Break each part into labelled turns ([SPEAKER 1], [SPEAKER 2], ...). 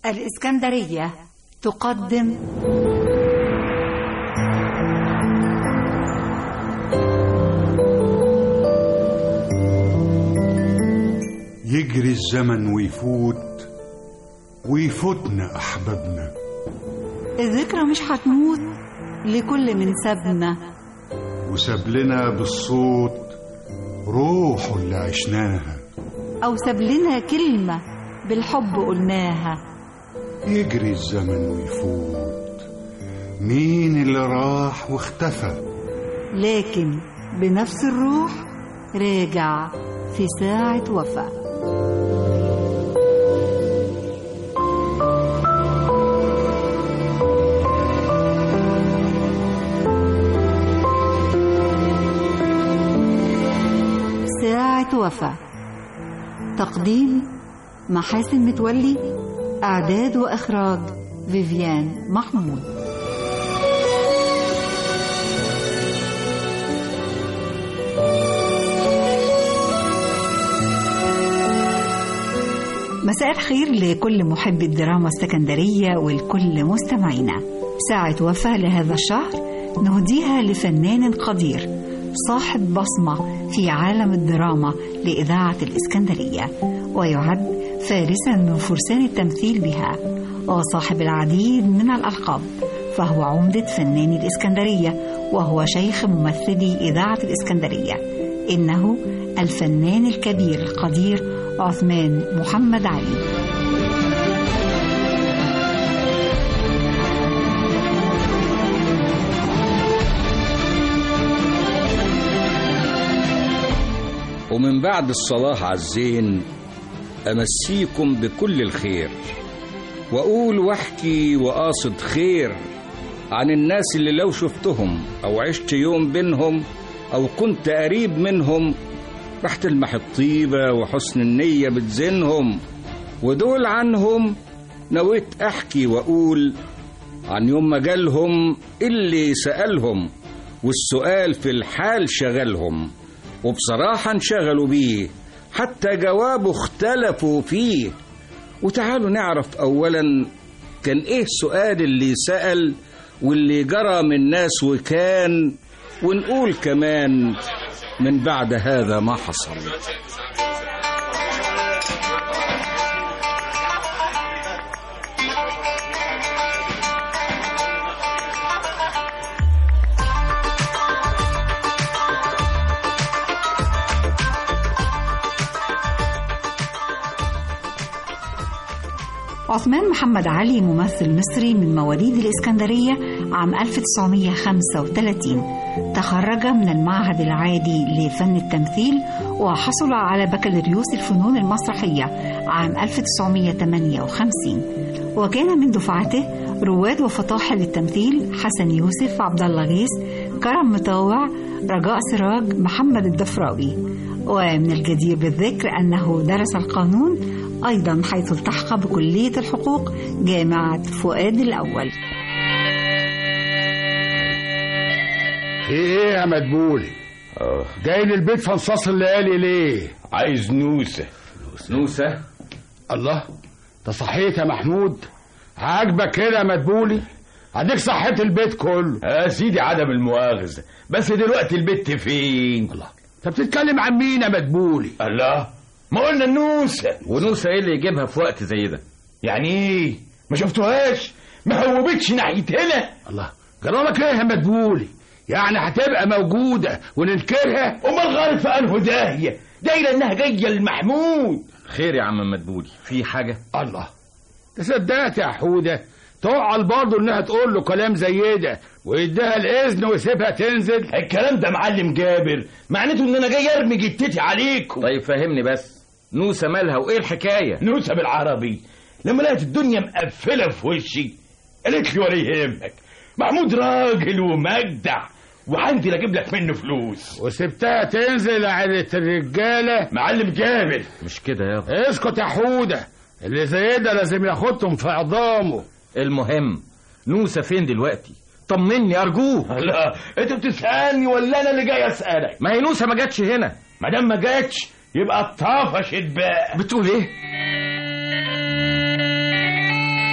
[SPEAKER 1] الإسكندرية تقدم
[SPEAKER 2] يجري الزمن ويفوت ويفوتنا أحبابنا
[SPEAKER 1] الذكرى مش هتموت لكل من سابنا
[SPEAKER 2] وساب لنا بالصوت روحه اللي عشناها
[SPEAKER 1] أو ساب لنا كلمة بالحب قلناها
[SPEAKER 2] يجري الزمن ويفوت مين اللي راح واختفى
[SPEAKER 1] لكن بنفس الروح راجع في ساعة وفاة ساعة وفاة تقديم محاسن متولي إعداد وإخراج فيفيان محمود مساء الخير لكل محب الدراما السكندرية ولكل مستمعينا ساعة وفاة لهذا الشهر نهديها لفنان قدير صاحب بصمة في عالم الدراما لإذاعة الإسكندرية ويعد فارسا من فرسان التمثيل بها وصاحب العديد من الألقاب فهو عمدة فناني الإسكندرية وهو شيخ ممثلي إذاعة الإسكندرية إنه الفنان الكبير القدير عثمان محمد علي
[SPEAKER 3] ومن بعد الصلاة على الزين أمسيكم بكل الخير وأقول واحكي وقاصد خير عن الناس اللي لو شفتهم أو عشت يوم بينهم أو كنت قريب منهم رح تلمح الطيبة وحسن النية بتزنهم ودول عنهم نويت أحكي وأقول عن يوم ما جالهم اللي سألهم والسؤال في الحال شغلهم وبصراحة انشغلوا بيه حتى جوابه اختلفوا فيه وتعالوا نعرف أولا كان إيه السؤال اللي سأل واللي جرى من ناس وكان ونقول كمان من بعد هذا ما حصل
[SPEAKER 1] عثمان محمد علي ممثل مصري من مواليد الإسكندرية عام 1935 تخرج من المعهد العالي لفن التمثيل وحصل على بكالوريوس الفنون المسرحية عام 1958 وكان من دفعته رواد وفطاحل التمثيل حسن يوسف عبد الله غيث كرم مطاوع رجاء سراج محمد الدفراوي ومن الجدير بالذكر أنه درس القانون أيضا حيث التحق بكلية الحقوق جامعة فؤاد الأول
[SPEAKER 4] في ايه يا مدبولي جاي للبيت فنصاص الليالي ليه
[SPEAKER 5] عايز نوسة
[SPEAKER 3] نوسة
[SPEAKER 4] الله ده صحيت يا محمود عاجبك كده يا مدبولي اديك صحيت البيت كله
[SPEAKER 5] يا سيدي عدم المؤاخذة بس دلوقتي البت فين
[SPEAKER 4] الله انت بتتكلم عن مين يا مدبولي
[SPEAKER 5] الله ما قلنا النوسة
[SPEAKER 3] ونوسة ايه اللي يجيبها في وقت زي ده
[SPEAKER 5] يعني ايه ما شفتوهاش ما هوبتش ناحية هنا
[SPEAKER 4] الله جرالك ايه يا مدبولي يعني هتبقى موجودة وننكرها
[SPEAKER 5] امال غارت في انه داهية دايرة انها جاية لمحمود
[SPEAKER 3] خير يا عم مدبولي في حاجة
[SPEAKER 4] الله تصدقت يا حودة تقعل برضه انها تقول له كلام زي ده ويديها الاذن ويسيبها تنزل
[SPEAKER 5] الكلام ده معلم جابر معناته ان انا جاي ارمي جتتي عليكم
[SPEAKER 3] طيب فهمني بس نوسة مالها وايه الحكاية
[SPEAKER 5] نوسة بالعربي لما لقيت الدنيا مقفلة في وشي قالت لي ولا يهمك محمود راجل ومجدع وعندي اجيب لك منه فلوس
[SPEAKER 4] وسبتها تنزل على الرجالة
[SPEAKER 5] معلم جابر
[SPEAKER 3] مش كده يابا
[SPEAKER 4] اسكت يا حودة اللي زي ده لازم ياخدهم في عظامه
[SPEAKER 3] المهم نوسة فين دلوقتي طمني ارجوك
[SPEAKER 5] لا انت بتسالني ولا انا اللي جاي اسالك
[SPEAKER 3] ما هي نوسة ما جاتش هنا
[SPEAKER 5] ما دام ما جاتش يبقى اتطفشت بقى
[SPEAKER 3] بتقول ايه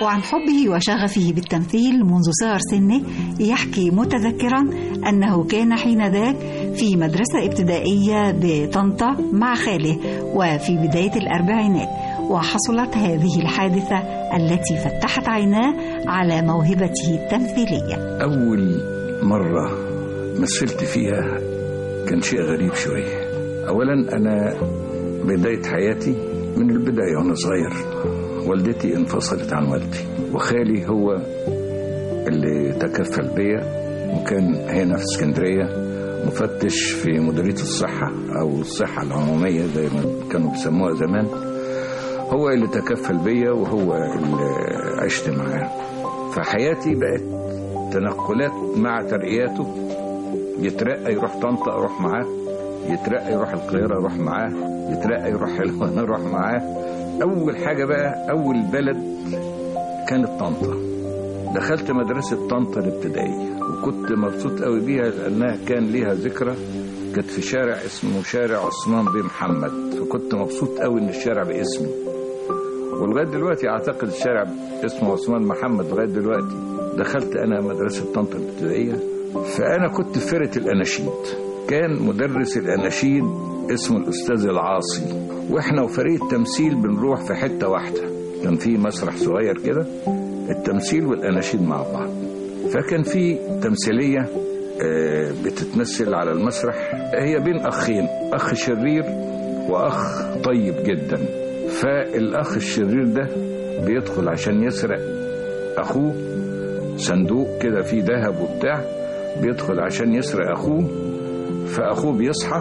[SPEAKER 1] وعن حبه وشغفه بالتمثيل منذ صغر سنه يحكي متذكرا أنه كان حين ذاك في مدرسة ابتدائية بطنطا مع خاله وفي بداية الأربعينات وحصلت هذه الحادثة التي فتحت عيناه على موهبته التمثيلية
[SPEAKER 6] أول مرة مثلت فيها كان شيء غريب شوية أولا أنا بداية حياتي من البداية وأنا صغير والدتي انفصلت عن والدي وخالي هو اللي تكفل بيا وكان هنا في اسكندرية مفتش في مديرية الصحة أو الصحة العمومية زي ما كانوا بيسموها زمان هو اللي تكفل بيا وهو اللي عشت معاه فحياتي بقت تنقلات مع ترقياته يترقى يروح طنطا اروح معاه يترقى يروح القاهرة اروح معاه يترقى يروح حلوان اروح معاه اول حاجة بقى اول بلد كانت طنطا دخلت مدرسة طنطا الابتدائية وكنت مبسوط قوي بيها لانها كان ليها ذكرى كانت في شارع اسمه شارع عثمان بن محمد فكنت مبسوط قوي ان الشارع باسمي ولغايه دلوقتي اعتقد الشارع اسمه عثمان محمد لغايه دلوقتي دخلت انا مدرسه طنطا الابتدائيه فانا كنت في فرقه الاناشيد كان مدرس الاناشيد اسمه الاستاذ العاصي واحنا وفريق التمثيل بنروح في حته واحده كان في مسرح صغير كده التمثيل والاناشيد مع بعض فكان في تمثيليه آه، بتتمثل على المسرح هي بين اخين اخ شرير واخ طيب جدا فالاخ الشرير ده بيدخل عشان يسرق اخوه صندوق كده فيه ذهب وبتاع بيدخل عشان يسرق اخوه فاخوه بيصحى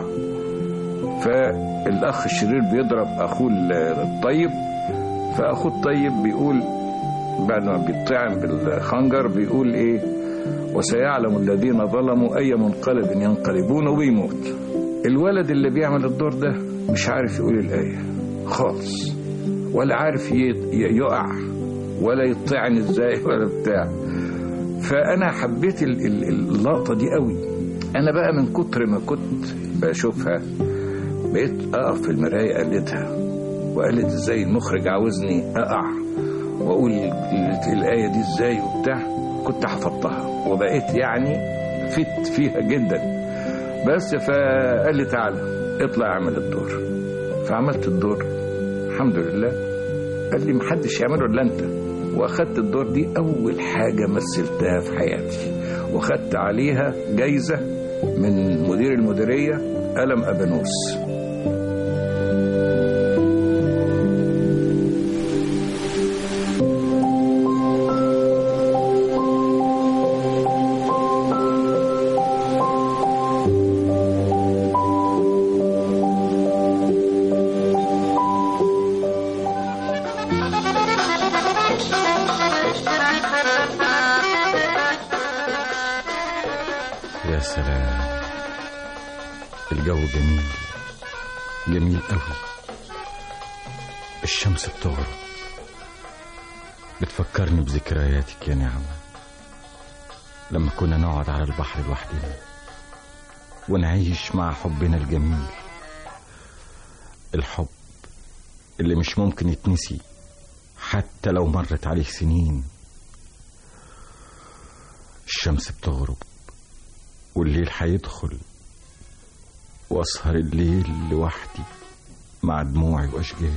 [SPEAKER 6] فالاخ الشرير بيضرب اخوه الطيب فاخوه الطيب بيقول بعد ما بيطعم بالخنجر بيقول ايه وسيعلم الذين ظلموا اي منقلب ينقلبون وبيموت الولد اللي بيعمل الدور ده مش عارف يقول الايه خالص ولا عارف ي- ي- يقع ولا يطعني ازاي ولا بتاع فانا حبيت ال- ال- اللقطه دي قوي انا بقى من كتر ما كنت بشوفها بقيت اقف في المرايه قلدها وقالت ازاي المخرج عاوزني اقع واقول ال- الايه دي ازاي وبتاع كنت حفظتها وبقيت يعني فت فيها جدا بس فقال لي تعالى اطلع اعمل الدور فعملت الدور الحمد لله قال لي محدش يعمله الا انت واخدت الدور دي اول حاجه مثلتها في حياتي واخدت عليها جايزه من مدير المديريه قلم ابانوس
[SPEAKER 3] يا سلام الجو جميل جميل قوي الشمس بتغرب بتفكرني بذكرياتك يا نعمة لما كنا نقعد على البحر لوحدنا ونعيش مع حبنا الجميل الحب اللي مش ممكن يتنسي حتى لو مرت عليه سنين الشمس بتغرب والليل هيدخل واسهر الليل لوحدي مع دموعي واشجاني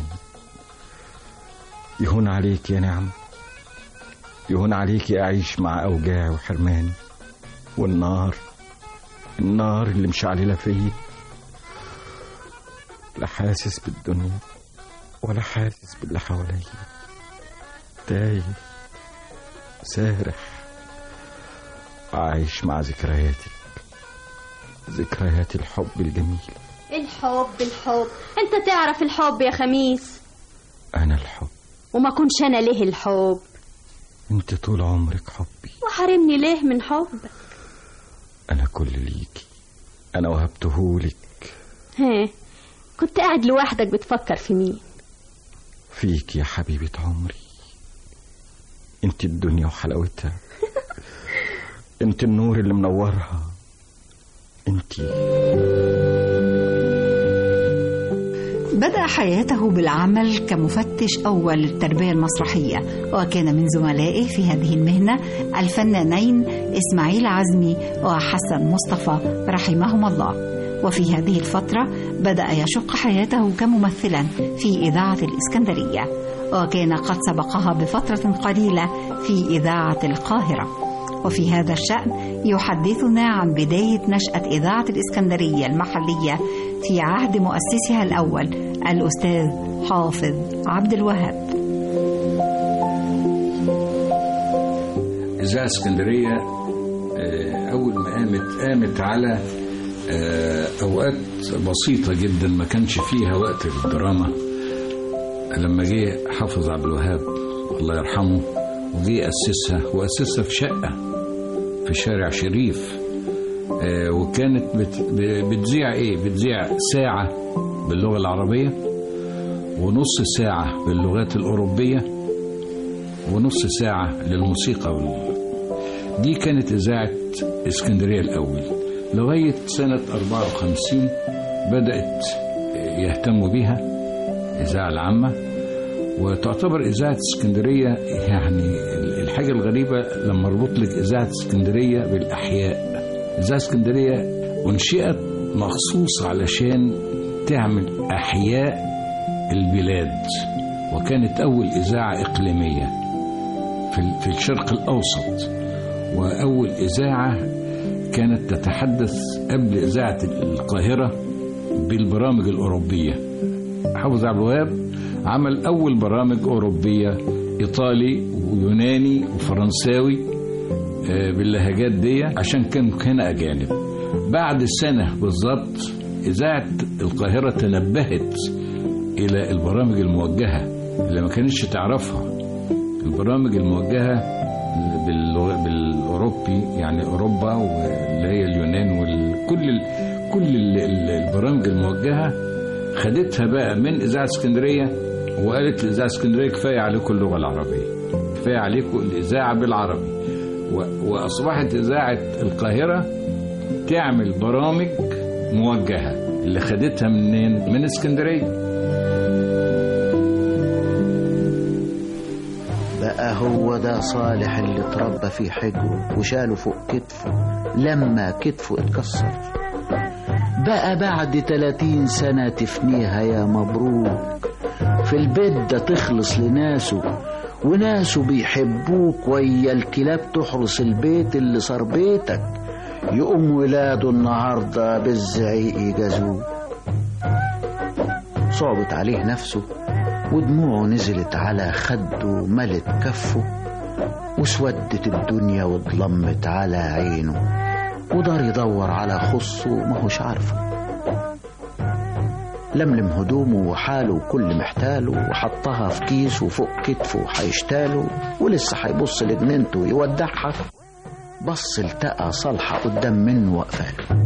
[SPEAKER 3] يهون عليك يا نعم يهون عليك اعيش مع اوجاعي وحرماني والنار النار اللي مشعلله فيا لا حاسس بالدنيا ولا حاسس باللي حواليا تايه سارح عايش مع ذكرياتي ذكريات الحب الجميل
[SPEAKER 7] الحب الحب انت تعرف الحب يا خميس
[SPEAKER 3] أنا الحب
[SPEAKER 7] وما كنش انا ليه الحب
[SPEAKER 3] أنت طول عمرك حبي
[SPEAKER 7] وحرمني ليه من حبك
[SPEAKER 3] أنا كل ليكي أنا وهبتهولك
[SPEAKER 7] ها كنت قاعد لوحدك بتفكر في مين
[SPEAKER 3] فيك يا حبيبة عمري أنت الدنيا وحلاوتها أنت النور اللي منورها أنت
[SPEAKER 1] بدأ بدأ حياته بالعمل كمفتش أول للتربية المسرحية وكان من زملائه في هذه المهنة الفنانين إسماعيل عزمي وحسن مصطفى رحمهما الله وفي هذه الفترة بدأ يشق حياته كممثلا في إذاعة الإسكندرية وكان قد سبقها بفترة قليلة في إذاعة القاهرة وفي هذا الشأن يحدثنا عن بداية نشأة إذاعة الإسكندرية المحلية في عهد مؤسسها الأول الأستاذ حافظ عبد الوهاب
[SPEAKER 3] إذاعة اسكندرية آه، أول ما قامت قامت على آه، أوقات بسيطة جدا ما كانش فيها وقت للدراما لما جه حافظ عبد الوهاب الله يرحمه وجه أسسها وأسسها في شقة في شارع شريف آه، وكانت بت- ب- بتذيع إيه؟ بتذيع ساعة باللغة العربية ونص ساعة باللغات الأوروبية ونص ساعة للموسيقى وال... دي كانت إذاعة اسكندرية الأول لغاية سنة 54 بدأت يهتموا بيها الإذاعة العامة وتعتبر إذاعة اسكندرية يعني الحاجة الغريبة لما اربط لك إذاعة اسكندرية بالأحياء إذاعة اسكندرية أنشئت مخصوص علشان تعمل أحياء البلاد وكانت أول إذاعة إقليمية في ال- في الشرق الأوسط وأول إذاعة كانت تتحدث قبل إذاعة القاهرة بالبرامج الأوروبية حافظ عبد الوهاب عمل أول برامج أوروبية إيطالي ويوناني وفرنساوي آه، باللهجات دي عشان كانوا هنا أجانب بعد سنة بالظبط إذاعة القاهرة تنبهت إلى البرامج الموجهة اللي ما كانتش تعرفها البرامج الموجهة باللغة بالأوروبي يعني أوروبا واللي هي اليونان وكل ال... كل ال- ال- البرامج الموجهة خدتها بقى من إذاعة اسكندرية وقالت لإذاعة اسكندرية كفاية عليكم اللغة العربية كفاية عليكم الإذاعة بالعربي و... وأصبحت إذاعة القاهرة تعمل برامج موجهة اللي خدتها منين؟ من اسكندرية
[SPEAKER 8] بقى هو ده صالح اللي اتربى في حجره وشاله فوق كتفه لما كتفه اتكسر بقى بعد تلاتين سنة تفنيها يا مبروك في البيت ده تخلص لناسه وناسه بيحبوك ويا الكلاب تحرس البيت اللي صار بيتك يقوم ولاده النهاردة بالزعيق يجازوه صعبت عليه نفسه ودموعه نزلت على خده وملت كفه وسودت الدنيا واتلمت على عينه ودار يدور على خصه ماهوش عارفه لملم هدومه وحاله وكل محتاله وحطها في كيس وفوق كتفه هيشتاله ولسه هيبص لجنينته ويودعها بص التقى صالحة قدام منه وقفاله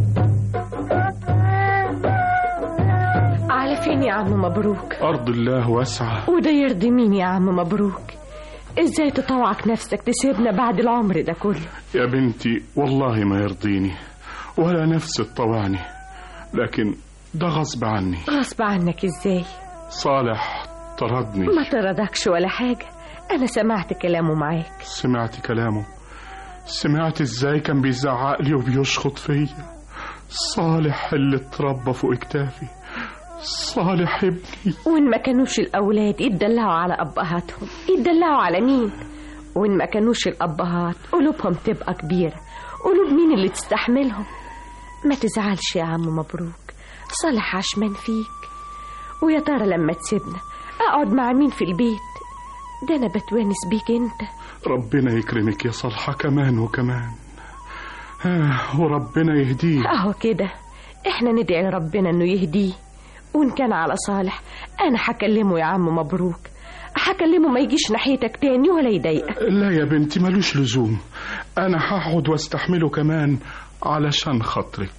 [SPEAKER 9] على فين يا عم مبروك
[SPEAKER 10] أرض الله واسعة
[SPEAKER 9] وده يرضي مين يا عم مبروك ازاي تطوعك نفسك تسيبنا بعد العمر ده كله
[SPEAKER 10] يا بنتي والله ما يرضيني ولا نفسي تطوعني لكن ده غصب عني
[SPEAKER 9] غصب عنك ازاي
[SPEAKER 10] صالح طردني
[SPEAKER 9] ما طردكش ولا حاجة انا سمعت كلامه معاك
[SPEAKER 10] سمعت كلامه سمعت ازاي كان بيزعق لي وبيشخط فيا صالح اللي اتربى فوق كتافي صالح ابني
[SPEAKER 9] وان ما كانوش الاولاد يتدلعوا على ابهاتهم يتدلعوا على مين وان ما كانوش الابهات قلوبهم تبقى كبيرة قلوب مين اللي تستحملهم ما تزعلش يا عم مبروك صالح عشمان فيك ويا ترى لما تسيبنا اقعد مع مين في البيت ده انا بتونس بيك انت
[SPEAKER 10] ربنا يكرمك يا صالحة كمان وكمان آه وربنا يهديه
[SPEAKER 9] اهو كده احنا ندعي ربنا انه يهديه وان كان على صالح انا هكلمه يا عم مبروك هكلمه ما يجيش ناحيتك تاني ولا يضايقك
[SPEAKER 10] لا يا بنتي ملوش لزوم انا هقعد واستحمله كمان علشان خاطرك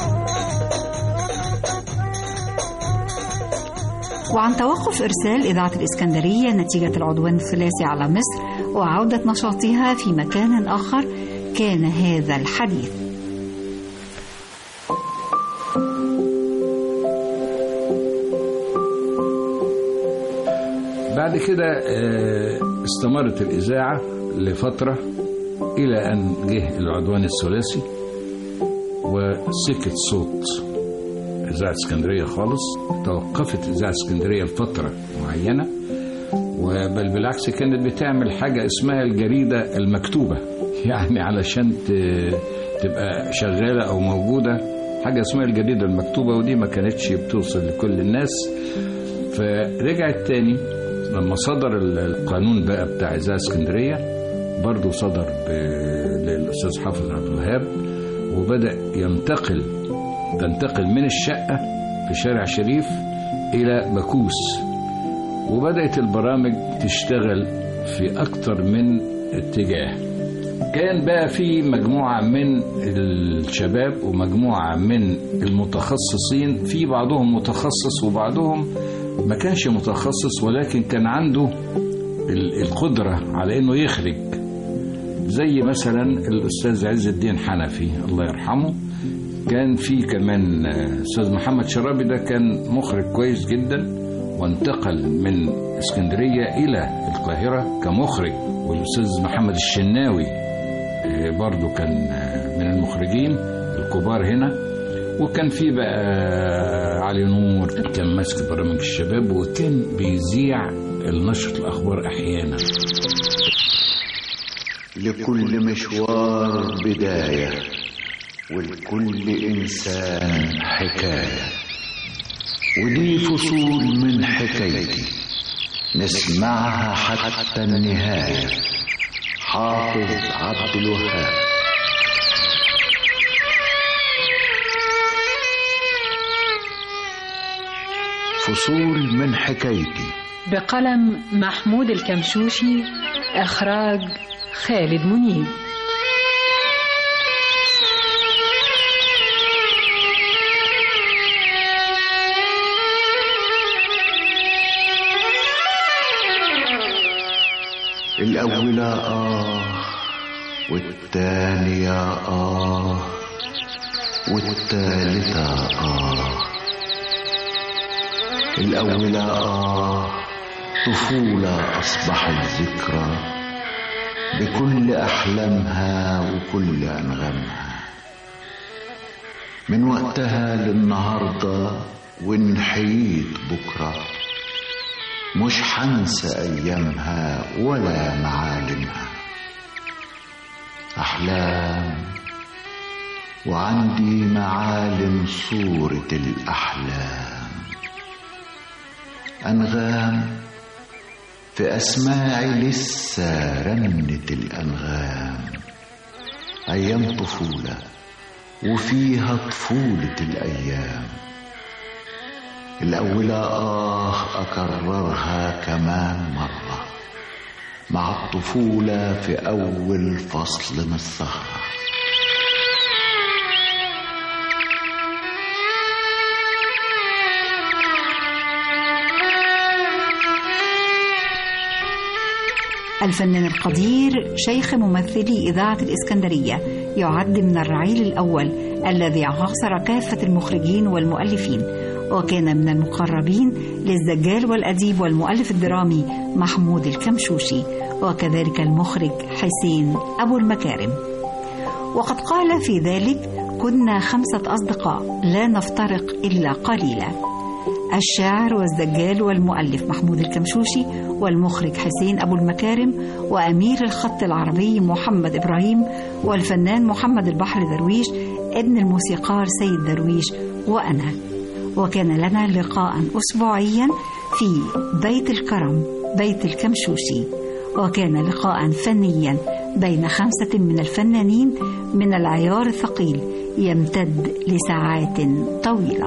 [SPEAKER 1] وعن توقف إرسال إذاعة الإسكندرية نتيجة العدوان الثلاثي على مصر وعودة نشاطها في مكان آخر كان هذا الحديث
[SPEAKER 6] بعد كده آه، استمرت الإذاعة لفترة إلى أن جه العدوان الثلاثي وسكت صوت إذاعة اسكندرية خالص توقفت إذاعة اسكندرية لفترة معينة وبل بالعكس كانت بتعمل حاجة اسمها الجريدة المكتوبة يعني علشان ت- تبقى شغالة أو موجودة حاجة اسمها الجريدة المكتوبة ودي ما كانتش بتوصل لكل الناس فرجعت تاني لما صدر ال- القانون بقى بتاع إذاعة اسكندرية برضه صدر ب- للأستاذ حافظ عبد الوهاب وبدأ ينتقل تنتقل من الشقة في شارع شريف إلى بكوس وبدأت البرامج تشتغل في أكتر من اتجاه كان بقى في مجموعة من الشباب ومجموعة من المتخصصين في بعضهم متخصص وبعضهم ما كانش متخصص ولكن كان عنده ال- القدرة على انه يخرج زي مثلا الاستاذ عز الدين حنفي الله يرحمه كان في كمان آه، استاذ محمد شرابي ده كان مخرج كويس جدا وانتقل من اسكندريه الى القاهره كمخرج والاستاذ محمد الشناوي آه، برضو كان آه، من المخرجين الكبار هنا وكان في بقى علي نور كان ماسك برامج الشباب وكان بيذيع النشر الاخبار احيانا
[SPEAKER 8] لكل مشوار بداية ولكل إنسان حكاية ودي فصول من حكايتي نسمعها حتى النهاية حافظ عبد الوهاب فصول من حكايتي
[SPEAKER 11] بقلم محمود الكمشوشي إخراج خالد منيب
[SPEAKER 8] الأولى آه والتانية آه والتالتة آه الأولى آه طفولة أصبحت ذكرى بكل أحلامها وكل أنغامها من وقتها للنهاردة ونحييت بكرة مش حنسى أيامها ولا معالمها أحلام وعندي معالم صورة الأحلام أنغام في أسماعي لسه رنت الأنغام أيام طفولة وفيها طفولة الأيام الأولى آه أكررها كمان مرة مع الطفولة في أول فصل من الثغرة
[SPEAKER 1] الفنان القدير شيخ ممثلي إذاعة الإسكندرية يعد من الرعيل الأول الذي عاصر كافة المخرجين والمؤلفين وكان من المقربين للزجال والأديب والمؤلف الدرامي محمود الكمشوشي وكذلك المخرج حسين أبو المكارم وقد قال في ذلك كنا خمسة أصدقاء لا نفترق إلا قليلا الشاعر والزجال والمؤلف محمود الكمشوشي والمخرج حسين أبو المكارم وأمير الخط العربي محمد إبراهيم والفنان محمد البحر درويش ابن الموسيقار سيد درويش وأنا وكان لنا لقاء أسبوعيا في بيت الكرم بيت الكمشوشي وكان لقاء فنيا بين خمسة من الفنانين من العيار الثقيل يمتد لساعات طويله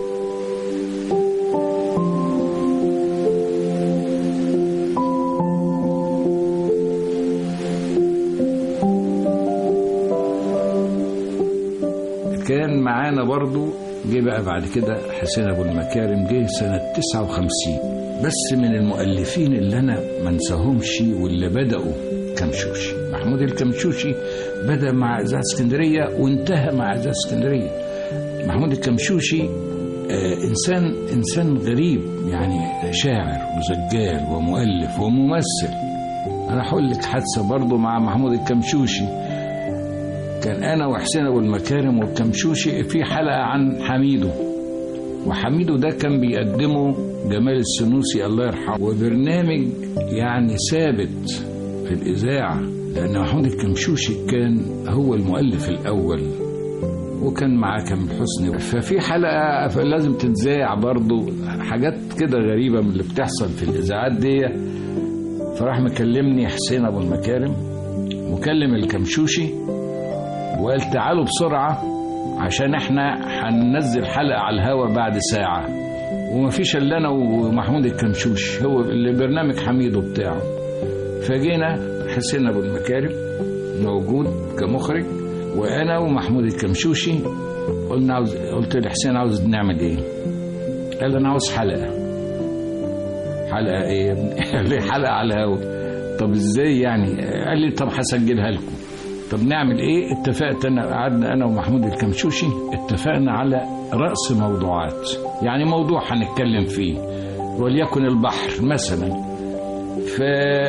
[SPEAKER 6] كان معانا برضو جه بقى بعد كده حسين ابو المكارم جه سنه 59 بس من المؤلفين اللي انا ما انساهمش واللي بداوا كمشوشي محمود الكمشوشي بدا مع اذاعه اسكندريه وانتهى مع اذاعه اسكندريه محمود الكمشوشي آه، إنسان إنسان غريب يعني شاعر وزجال ومؤلف وممثل أنا هقول لك حادثة برضه مع محمود الكمشوشي كان أنا وحسين أبو المكارم والكمشوشي في حلقة عن حميدو وحميدو ده كان بيقدمه جمال السنوسي الله يرحمه وبرنامج يعني ثابت في الإذاعة لأن محمود الكمشوشي كان هو المؤلف الأول وكان معاه كامل حسني ففي حلقة لازم تتذاع برضو حاجات كده غريبة من اللي بتحصل في الإذاعات دي فراح مكلمني حسين أبو المكارم وكلم الكمشوشي وقال تعالوا بسرعة عشان احنا هننزل حلقة على الهوا بعد ساعة ومفيش الا انا ومحمود الكمشوش هو اللي برنامج حميدو بتاعه فجينا حسين ابو المكارم موجود كمخرج وانا ومحمود الكمشوشي قلنا عاوز قلت لحسين عاوز نعمل ايه قال انا عاوز حلقه حلقه ايه يا ابني؟ قال لي حلقه على الهوا طب ازاي يعني قال لي طب هسجلها لكم طب نعمل ايه اتفقت انا قعدنا انا ومحمود الكمشوشي اتفقنا على راس موضوعات يعني موضوع هنتكلم فيه وليكن البحر مثلا ف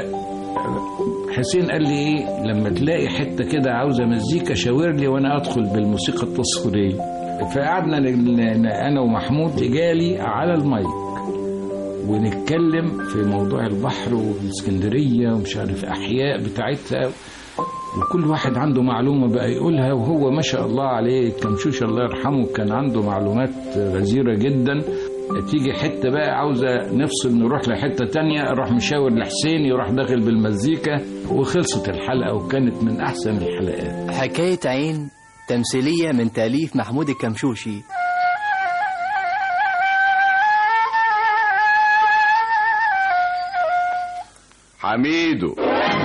[SPEAKER 6] حسين قال لي ايه لما تلاقي حته كده عاوزه مزيكا شاور لي وانا ادخل بالموسيقى التصويريه فقعدنا ن- ن- انا ومحمود جالي على المايك ونتكلم في موضوع البحر والاسكندريه ومش عارف احياء بتاعتها وكل واحد عنده معلومه بقى يقولها وهو ما شاء الله عليه كمشوش الله يرحمه كان عنده معلومات غزيره جدا تيجي حته بقى عاوزه نفصل نروح لحته تانية اروح مشاور لحسين يروح داخل بالمزيكا وخلصت الحلقه وكانت من احسن الحلقات
[SPEAKER 12] حكاية عين تمثيلية من تأليف محمود الكمشوشي
[SPEAKER 13] حميدو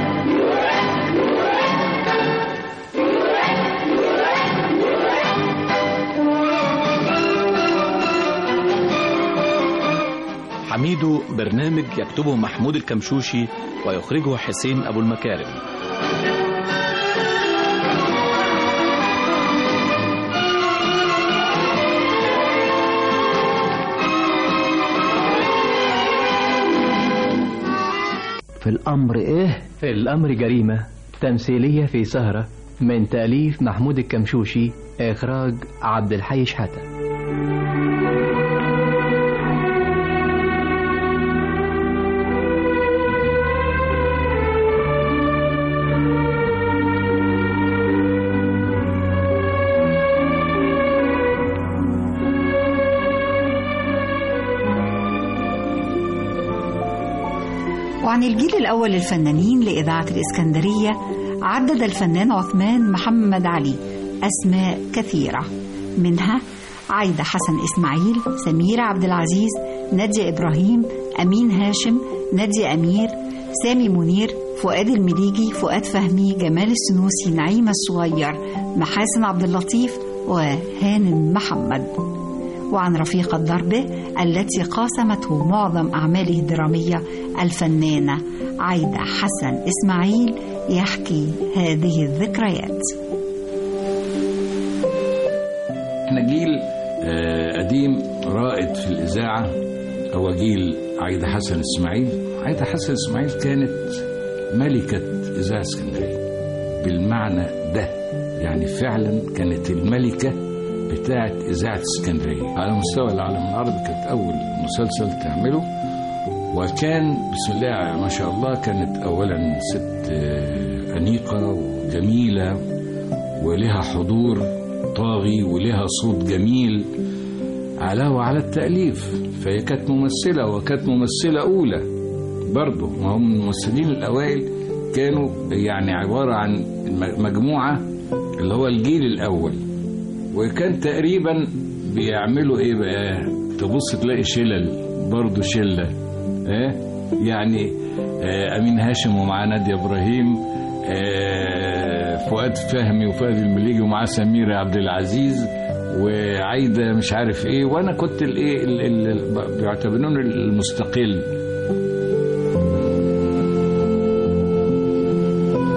[SPEAKER 14] حميدو برنامج يكتبه محمود الكمشوشي ويخرجه حسين أبو المكارم
[SPEAKER 8] في الأمر إيه؟
[SPEAKER 12] في الأمر جريمة تمثيلية في سهرة من تأليف محمود الكمشوشي إخراج عبد الحي شحاتة
[SPEAKER 1] وعن الجيل الأول للفنانين لإذاعة الإسكندرية عدد الفنان عثمان محمد علي أسماء كثيرة منها عايدة حسن إسماعيل سميرة عبد العزيز نادية إبراهيم أمين هاشم نادية أمير سامي منير فؤاد المليجي فؤاد فهمي جمال السنوسي نعيمة الصغير محاسن عبد اللطيف وهانم محمد وعن رفيقة دربه التي قاسمته معظم أعماله الدرامية الفنانة عايدة حسن إسماعيل يحكي هذه الذكريات
[SPEAKER 6] احنا جيل آه، قديم رائد في الإذاعة هو جيل عايدة حسن إسماعيل عايدة حسن إسماعيل كانت ملكة إذاعة اسكندرية بالمعنى ده يعني فعلا كانت الملكة بتاعة إذاعة اسكندرية على مستوى العالم العربي كانت أول مسلسل تعمله وكان بسم الله ما شاء الله كانت أولا ست آه، أنيقة وجميلة ولها حضور طاغي ولها صوت جميل علاوة على التأليف فهي كانت ممثلة وكانت ممثلة أولى برضه ما هم الممثلين الأوائل كانوا يعني عبارة عن م- مجموعة اللي هو الجيل الأول وكان تقريبا بيعملوا إيه بقى تبص تلاقي شلل برضه شلة إيه يعني آه أمين هاشم ومعاه نادية إبراهيم آه فؤاد فهمي وفؤاد المليجي ومعاه سميرة عبد العزيز وعايدة مش عارف ايه وانا كنت الايه ال- ال- ال- بيعتبروني المستقل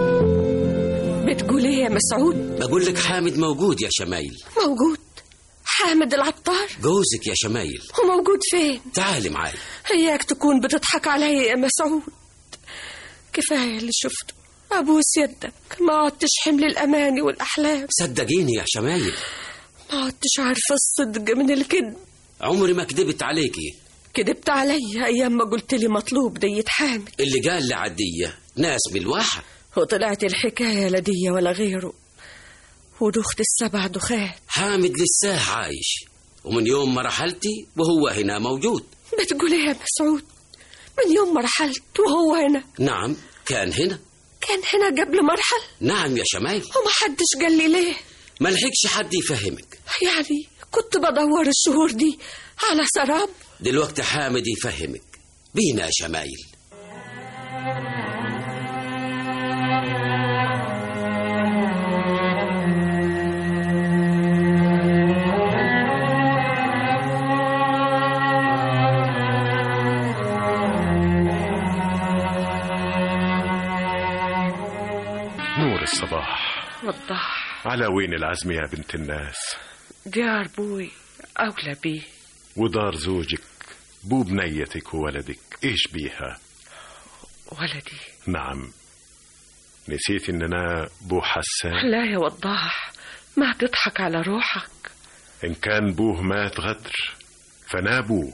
[SPEAKER 15] بتقول ايه يا مسعود
[SPEAKER 16] بقول لك حامد موجود يا شمايل
[SPEAKER 15] موجود حامد العطار
[SPEAKER 16] جوزك يا شمايل
[SPEAKER 15] هو موجود فين
[SPEAKER 16] تعالي معايا
[SPEAKER 15] هياك تكون بتضحك عليا يا مسعود كفاية اللي شفته أبوس يدك ما عدتش حمل الأماني والأحلام
[SPEAKER 16] صدقيني يا شمايل
[SPEAKER 15] ما عدتش عارفة الصدق من الكذب
[SPEAKER 16] عمري ما كدبت عليكي
[SPEAKER 15] كدبت عليا أيام ما قلت لي مطلوب دية حامد
[SPEAKER 16] اللي قال لعدية ناس من الواحة
[SPEAKER 15] وطلعت الحكاية لدية ولا غيره ودخت السبع دخات
[SPEAKER 16] حامد لساه عايش ومن يوم ما رحلتي وهو هنا موجود
[SPEAKER 15] بتقول ايه يا مسعود من يوم ما رحلت وهو هنا
[SPEAKER 16] نعم كان هنا
[SPEAKER 15] كان هنا قبل ما ارحل
[SPEAKER 16] نعم يا شمايل
[SPEAKER 15] وما حدش قال لي ليه
[SPEAKER 16] ما لحقش حد يفهمك
[SPEAKER 15] يعني كنت بدور الشهور دي على سراب
[SPEAKER 16] دلوقتي حامد يفهمك بينا يا شمايل
[SPEAKER 17] نور الصباح
[SPEAKER 15] وضح
[SPEAKER 17] على وين العزم يا بنت الناس
[SPEAKER 15] ديار بوي أولى بيه
[SPEAKER 17] ودار زوجك بو بنيتك وولدك ايش بيها
[SPEAKER 15] ولدي
[SPEAKER 17] نعم نسيت اننا بو حسان
[SPEAKER 15] لا يا وضاح ما تضحك على روحك
[SPEAKER 17] ان كان بوه مات غدر فانا بوه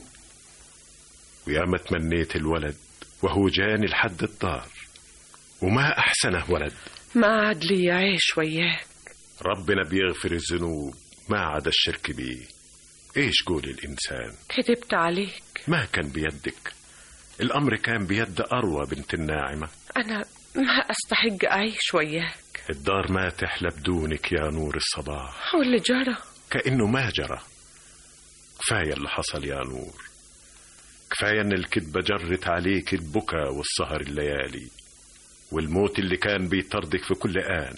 [SPEAKER 17] وياما تمنيت الولد وهو جاني لحد الدار وما احسنه ولد
[SPEAKER 15] ما عاد لي يعيش وياك
[SPEAKER 17] ربنا بيغفر الذنوب ما عدا الشرك بيه ايش قول الانسان
[SPEAKER 15] كذبت عليك
[SPEAKER 17] ما كان بيدك الامر كان بيد اروى بنت الناعمه
[SPEAKER 15] أنا ما أستحق أعيش وياك
[SPEAKER 17] الدار ما تحلى بدونك يا نور الصباح
[SPEAKER 15] واللي جرى
[SPEAKER 17] كانه ما جرى كفايه اللي حصل يا نور كفايه ان الكذبه جرت عليك البكا والسهر الليالي والموت اللي كان بيطردك في كل آن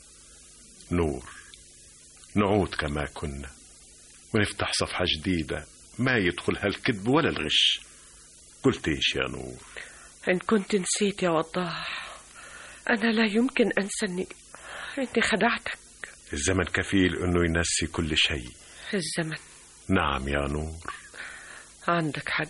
[SPEAKER 17] نور نعود كما كنا ونفتح صفحة جديدة ما يدخل هالكذب ولا الغش قلت ايش يا نور
[SPEAKER 15] إن كنت نسيت يا وضاح أنا لا يمكن أنسى إني إني خدعتك
[SPEAKER 17] الزمن كفيل انه ينسي كل شيء
[SPEAKER 15] الزمن
[SPEAKER 17] نعم يا نور
[SPEAKER 15] عندك حق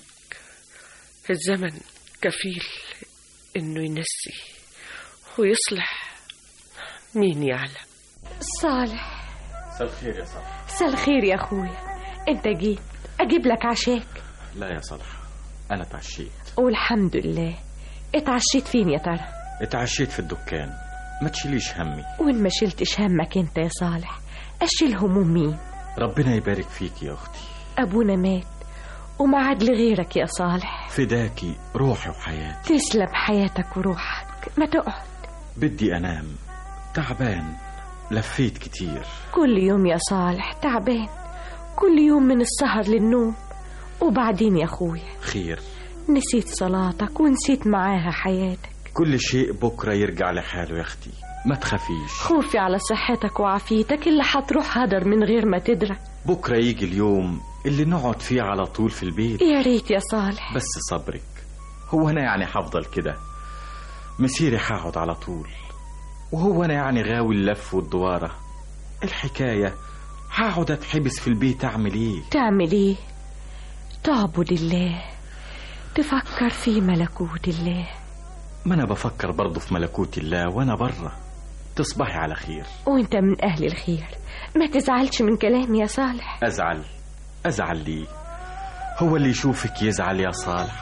[SPEAKER 15] الزمن كفيل إنه ينسي ويصلح مين يعلم
[SPEAKER 9] صالح
[SPEAKER 14] مساء الخير يا صالح
[SPEAKER 9] مساء الخير يا أخويا أنت جيت أجيب لك عشاك
[SPEAKER 14] لا يا صالح أنا اتعشيت
[SPEAKER 9] والحمد لله اتعشيت فين يا ترى
[SPEAKER 14] اتعشيت في الدكان ما تشيليش همي
[SPEAKER 9] وإن ما شلتش همك أنت يا صالح أشيل هموم مين
[SPEAKER 14] ربنا يبارك فيك يا أختي
[SPEAKER 9] أبونا مات وما عاد لغيرك يا صالح
[SPEAKER 14] فداكي روحي وحياتي
[SPEAKER 9] تسلم حياتك وروحك ما تقعد
[SPEAKER 14] بدي أنام تعبان لفيت كتير
[SPEAKER 9] كل يوم يا صالح تعبان كل يوم من السهر للنوم وبعدين يا أخويا
[SPEAKER 14] خير
[SPEAKER 9] نسيت صلاتك ونسيت معاها حياتك
[SPEAKER 14] كل شيء بكرة يرجع لحاله يا أختي ما تخافيش
[SPEAKER 9] خوفي على صحتك وعافيتك اللي هتروح هدر من غير ما تدرى
[SPEAKER 14] بكرة يجي اليوم اللي نقعد فيه على طول في البيت
[SPEAKER 9] يا ريت يا صالح
[SPEAKER 14] بس صبرك هو أنا يعني هفضل كده مسيري هقعد على طول وهو أنا يعني غاوي اللف والدوارة الحكاية هقعد أتحبس في البيت أعمل إيه
[SPEAKER 9] تعمل ايه تعبد الله تفكر في ملكوت الله
[SPEAKER 14] ما أنا بفكر برضه في ملكوت الله وأنا بره تصبحي على خير
[SPEAKER 9] وانت من اهل الخير ما تزعلش من كلامي يا صالح
[SPEAKER 14] أزعل أزعل ليه هو اللي يشوفك يزعل يا صالح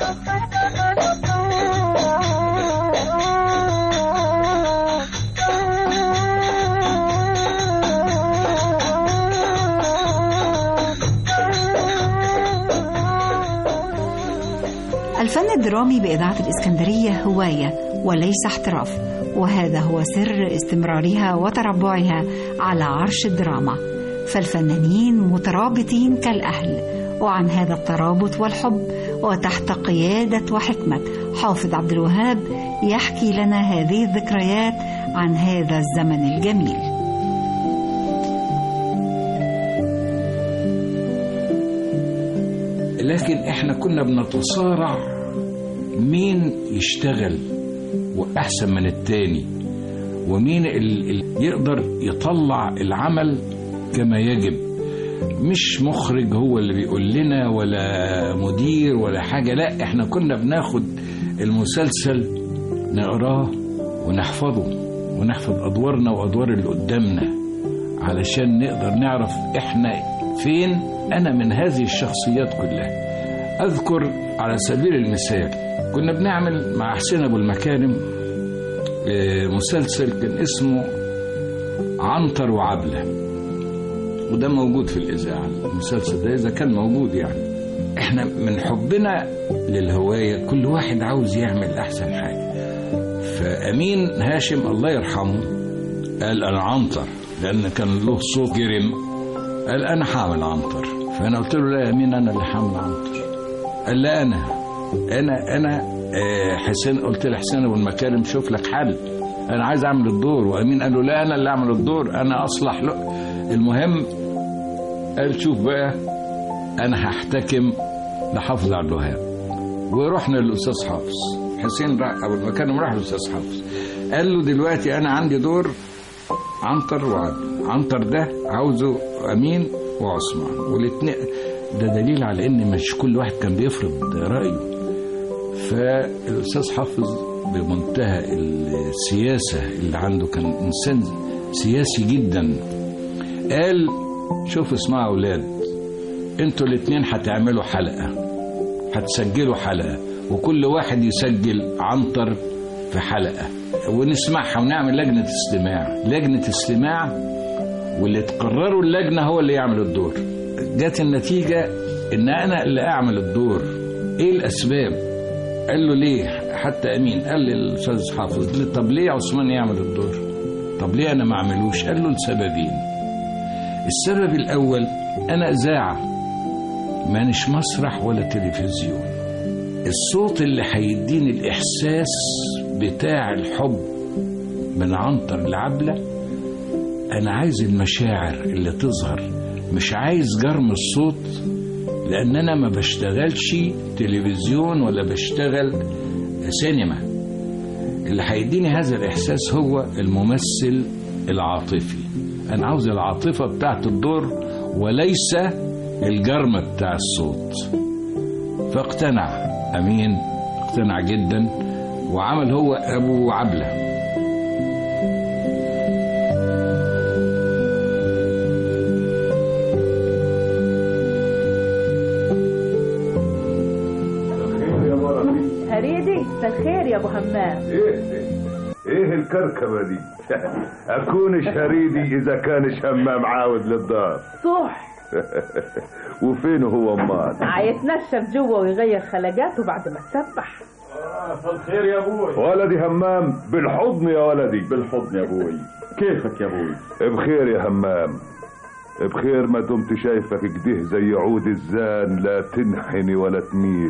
[SPEAKER 1] الفن الدرامي بإذاعة الإسكندرية هواية وليس احتراف وهذا هو سر استمرارها وتربعها على عرش الدراما فالفنانين مترابطين كالأهل وعن هذا الترابط والحب وتحت قيادة وحكمة حافظ عبد الوهاب يحكي لنا هذه الذكريات عن هذا الزمن الجميل
[SPEAKER 3] لكن احنا كنا بنتصارع مين يشتغل واحسن من التاني ومين اللي يقدر يطلع العمل كما يجب مش مخرج هو اللي بيقول لنا ولا مدير ولا حاجة لا احنا كنا بناخد المسلسل نقراه ونحفظه ونحفظ أدوارنا وأدوار اللي قدامنا علشان نقدر نعرف احنا فين أنا من هذه الشخصيات كلها أذكر على سبيل المثال كنا بنعمل مع حسين أبو المكارم آه، مسلسل كان اسمه عنتر وعبلة وده موجود في الإذاعة المسلسل ده إذا كان موجود يعني احنا من حبنا للهواية كل واحد عاوز يعمل أحسن حاجة فأمين هاشم الله يرحمه قال أنا عنتر لأن كان له صوت جرم قال أنا حامل عنتر فأنا قلت له لا يا أمين أنا اللي حامل عنتر قال لا أنا أنا أنا آه، حسين قلت لحسين أبو المكارم شوف لك حل أنا عايز أعمل الدور وأمين قال له لا أنا اللي أعمل الدور أنا أصلح له المهم قال شوف بقى أنا هحتكم لحافظ عبد الوهاب ورحنا للأستاذ حافظ حسين راح أبو المكارم راح للأستاذ حافظ قال له دلوقتي أنا عندي دور عنتر وعبد عنتر ده عاوزه أمين وعثمان والاثنين ده دليل على ان مش كل واحد كان بيفرض رايه فالاستاذ حافظ بمنتهى السياسه اللي عنده كان انسان سياسي جدا قال شوف اسمعوا اولاد انتوا الاثنين هتعملوا حلقه هتسجلوا حلقه وكل واحد يسجل عنتر في حلقه ونسمعها ونعمل لجنه استماع لجنه استماع واللي تقرروا اللجنه هو اللي يعمل الدور جت النتيجة إن أنا اللي أعمل الدور إيه الأسباب قال له ليه حتى أمين قال للأستاذ حافظ لي طب ليه عثمان يعمل الدور طب ليه أنا ما أعملوش قال له لسببين السبب الأول أنا إذاعة مانيش مسرح ولا تلفزيون الصوت اللي هيديني الإحساس بتاع الحب من عنتر لعبلة أنا عايز المشاعر اللي تظهر مش عايز جرم الصوت لان انا ما بشتغلش تلفزيون ولا بشتغل سينما اللي هيديني هذا الاحساس هو الممثل العاطفي انا عاوز العاطفه بتاعت الدور وليس الجرم بتاع الصوت فاقتنع امين اقتنع جدا وعمل هو ابو عبله
[SPEAKER 18] هريدي مساء الخير يا ابو همام
[SPEAKER 19] ايه ايه الكركبه دي اكونش هريدي اذا كانش همام عاود للدار
[SPEAKER 18] صح
[SPEAKER 19] وفين هو امال
[SPEAKER 18] هيتنشف جوه ويغير خلقاته بعد ما تسبح
[SPEAKER 19] مساء الخير يا ابوي ولدي همام بالحضن يا ولدي بالحضن يا ابوي كيفك يا ابوي بخير يا همام بخير ما دمت شايفك كده زي عود الزان لا تنحني ولا تميل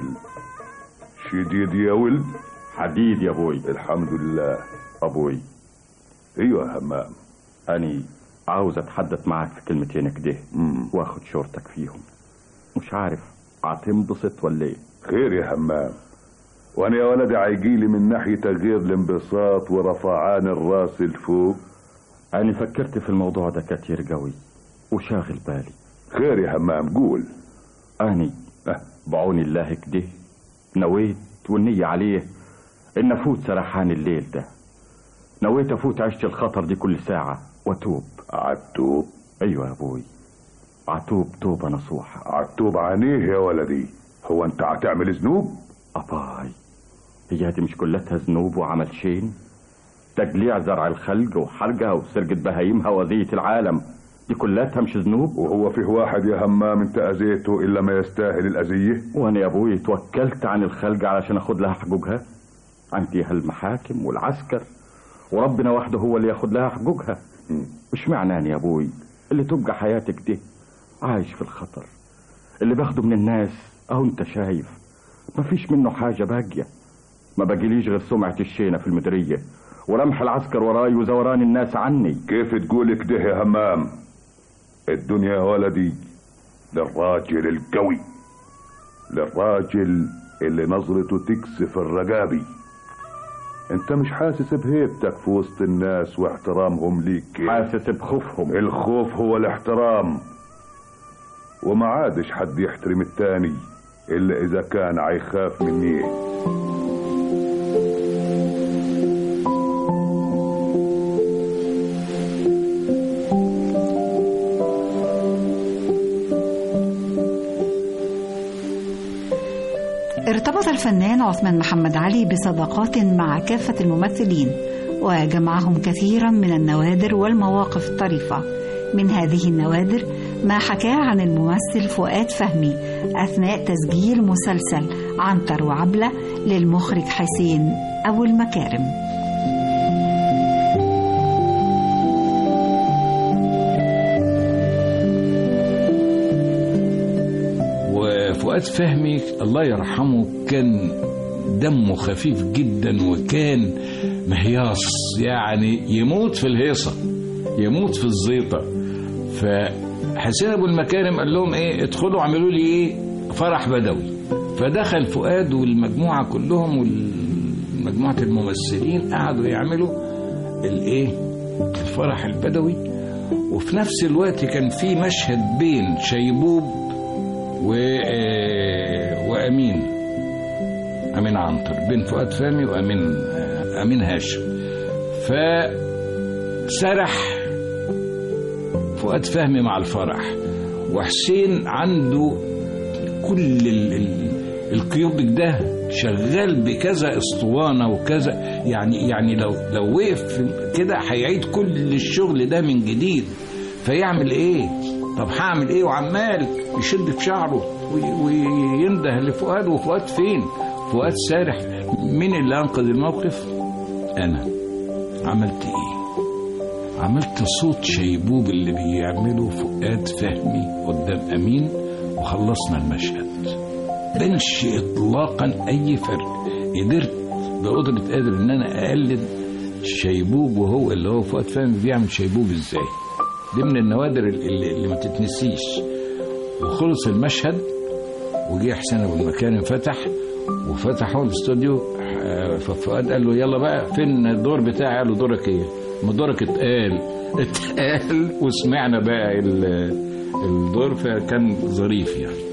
[SPEAKER 19] شديد يا ولد حديد يا ابوي الحمد لله ابوي ايوه يا همام
[SPEAKER 20] أني عاوز أتحدث معك في كلمتين كده واخد شورتك فيهم مش عارف هتنبسط ولا ايه
[SPEAKER 19] خير يا همام وانا يا ولدي عيجيلي من ناحية غير الانبساط ورفعان الراس لفوق
[SPEAKER 20] أنا فكرت في الموضوع ده كتير قوي وشاغل بالي
[SPEAKER 19] خير يا همام قول
[SPEAKER 20] أني بعون الله كده نويت والنية عليه إن أفوت سرحان الليل ده نويت أفوت عشت الخطر دي كل ساعة وأتوب
[SPEAKER 19] عتوب
[SPEAKER 20] أيوة يا أبوي عتوب توبة نصوحة
[SPEAKER 19] عتوب عنيه يا ولدي هو أنت هتعمل ذنوب
[SPEAKER 20] أباي هي دي مش كلتها ذنوب وعمل شين تجليع زرع الخلق وحرقها وسرقة بهايمها وذية العالم دي كلها مش ذنوب
[SPEAKER 19] وهو فيه واحد يا همام انت اذيته الا ما يستاهل الاذيه
[SPEAKER 20] وانا يا ابوي توكلت عن الخلق علشان اخد لها حقوقها عندي هالمحاكم والعسكر وربنا وحده هو اللي ياخد لها حقوقها مش معناني يا ابوي اللي تبقى حياتك دي عايش في الخطر اللي باخده من الناس اهو انت شايف مفيش منه حاجة باقية ما باقيليش غير سمعة الشينة في المدرية ورمح العسكر وراي وزوران الناس عني
[SPEAKER 19] كيف تقول كده يا همام الدنيا يا ولدي للراجل القوي للراجل اللي نظرته تكسف الرقابي انت مش حاسس بهيبتك في وسط الناس واحترامهم ليك
[SPEAKER 20] حاسس بخوفهم
[SPEAKER 19] الخوف هو الاحترام وما عادش حد يحترم التاني إلا إذا كان عيخاف مني
[SPEAKER 1] ارتبط الفنان عثمان محمد علي بصداقات مع كافة الممثلين وجمعهم كثيرا من النوادر والمواقف الطريفة من هذه النوادر ما حكاه عن الممثل فؤاد فهمي أثناء تسجيل مسلسل عنتر وعبلة للمخرج حسين أبو المكارم
[SPEAKER 3] وفؤاد فهمي الله يرحمه كان دمه خفيف جدا وكان مهياص يعني يموت في الهيصة يموت في الزيطة فحسين أبو المكارم قال لهم إيه ادخلوا اعملوا لي إيه فرح بدوي فدخل فؤاد والمجموعة كلهم ومجموعة الممثلين قعدوا يعملوا الإيه الفرح البدوي وفي نفس الوقت كان في مشهد بين شيبوب و آه، وامين امين عنتر بين فؤاد فهمي وامين آه، امين هاشم فسرح فؤاد فهمي مع الفرح وحسين عنده كل ال ال الكيوبك ده شغال بكذا اسطوانه وكذا يعني يعني لو لو وقف كده هيعيد كل الشغل ده من جديد فيعمل ايه؟ طب هعمل ايه وعمال يشد في شعره وي- وينده لفؤاد وفؤاد فين؟ فؤاد سارح مين اللي انقذ الموقف؟ انا عملت ايه؟ عملت صوت شيبوب اللي بيعمله فؤاد فهمي قدام امين وخلصنا المشهد بنش اطلاقا اي فرق قدرت بقدرة قادر ان انا اقلد شيبوب وهو اللي هو فؤاد فهمي بيعمل شيبوب ازاي دي من النوادر اللي, اللي ما تتنسيش وخلص المشهد وجه حسين ابو المكارم فتح وفتحوا الاستوديو آه، ففؤاد قال له يلا بقى فين الدور بتاعي قال له دورك ايه ما دورك اتقال اتقال وسمعنا بقى ال- الدور فكان ظريف يعني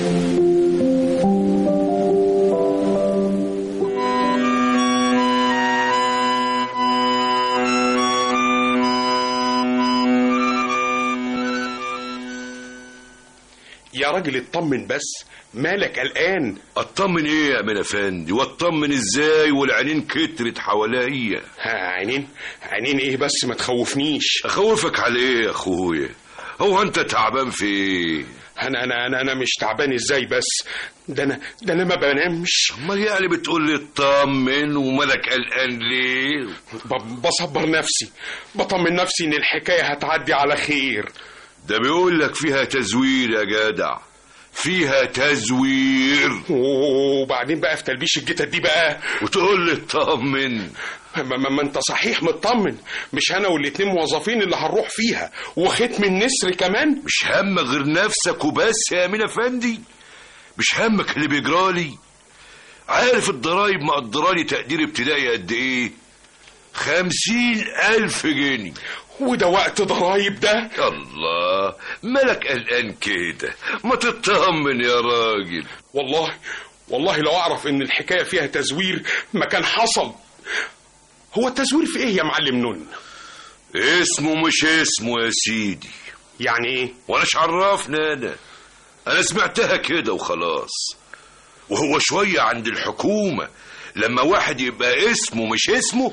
[SPEAKER 21] يا راجل اطمن بس مالك قلقان
[SPEAKER 13] اطمن ايه يا امين افندي واطمن ازاي والعينين كترت حواليا
[SPEAKER 21] ها عينين عينين ايه بس ما تخوفنيش
[SPEAKER 13] اخوفك على ايه يا اخويا هو انت تعبان في ايه
[SPEAKER 21] انا انا انا انا مش تعبان ازاي بس ده انا ده انا ما بنامش
[SPEAKER 13] امال يعني بتقول لي اطمن ومالك قلقان ليه
[SPEAKER 21] ب- بصبر نفسي بطمن نفسي ان الحكايه هتعدي على خير
[SPEAKER 13] ده بيقول لك فيها تزوير يا جدع فيها تزوير
[SPEAKER 21] وبعدين بقى في تلبيش الجتت دي بقى
[SPEAKER 13] وتقول لي اطمن
[SPEAKER 21] ما, ما, ما انت صحيح مطمن مش انا والاتنين موظفين اللي هنروح فيها وختم النسر كمان
[SPEAKER 13] مش همك غير نفسك وبس يا امين افندي مش همك اللي بيجرالي عارف الضرايب مقدرالي تقدير ابتدائي قد ايه خمسين ألف جنيه
[SPEAKER 21] وده وقت ضرايب ده
[SPEAKER 13] الله مالك قلقان كده ما تطمن يا راجل
[SPEAKER 21] والله والله لو اعرف ان الحكايه فيها تزوير ما كان حصل هو التزوير في ايه يا معلم نون
[SPEAKER 13] اسمه مش اسمه يا سيدي
[SPEAKER 21] يعني ايه
[SPEAKER 13] ولاش عرفنا انا انا سمعتها كده وخلاص وهو شوية عند الحكومة لما واحد يبقى اسمه مش اسمه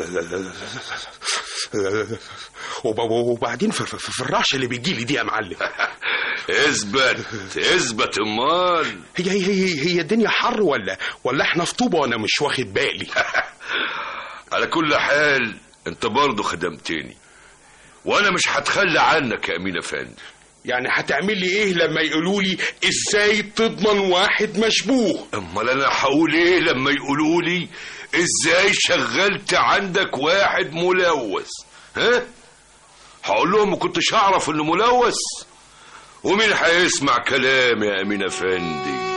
[SPEAKER 21] وب- وبعدين في, في, في الرعشه اللي بتجيلي دي يا معلم
[SPEAKER 13] اثبت اثبت امال
[SPEAKER 21] هي هي هي, هي الدنيا حر ولا ولا احنا في طوبه وانا مش واخد بالي
[SPEAKER 13] على كل حال انت برضه خدمتني وانا مش هتخلى عنك يا امين افندي
[SPEAKER 21] يعني هتعمل لي ايه لما يقولوا لي ازاي تضمن واحد مشبوه
[SPEAKER 13] امال انا هقول ايه لما يقولوا لي ازاي شغلت عندك واحد ملوث ها هقول لهم ما كنتش هعرف انه ملوث ومين هيسمع كلامي يا امين افندي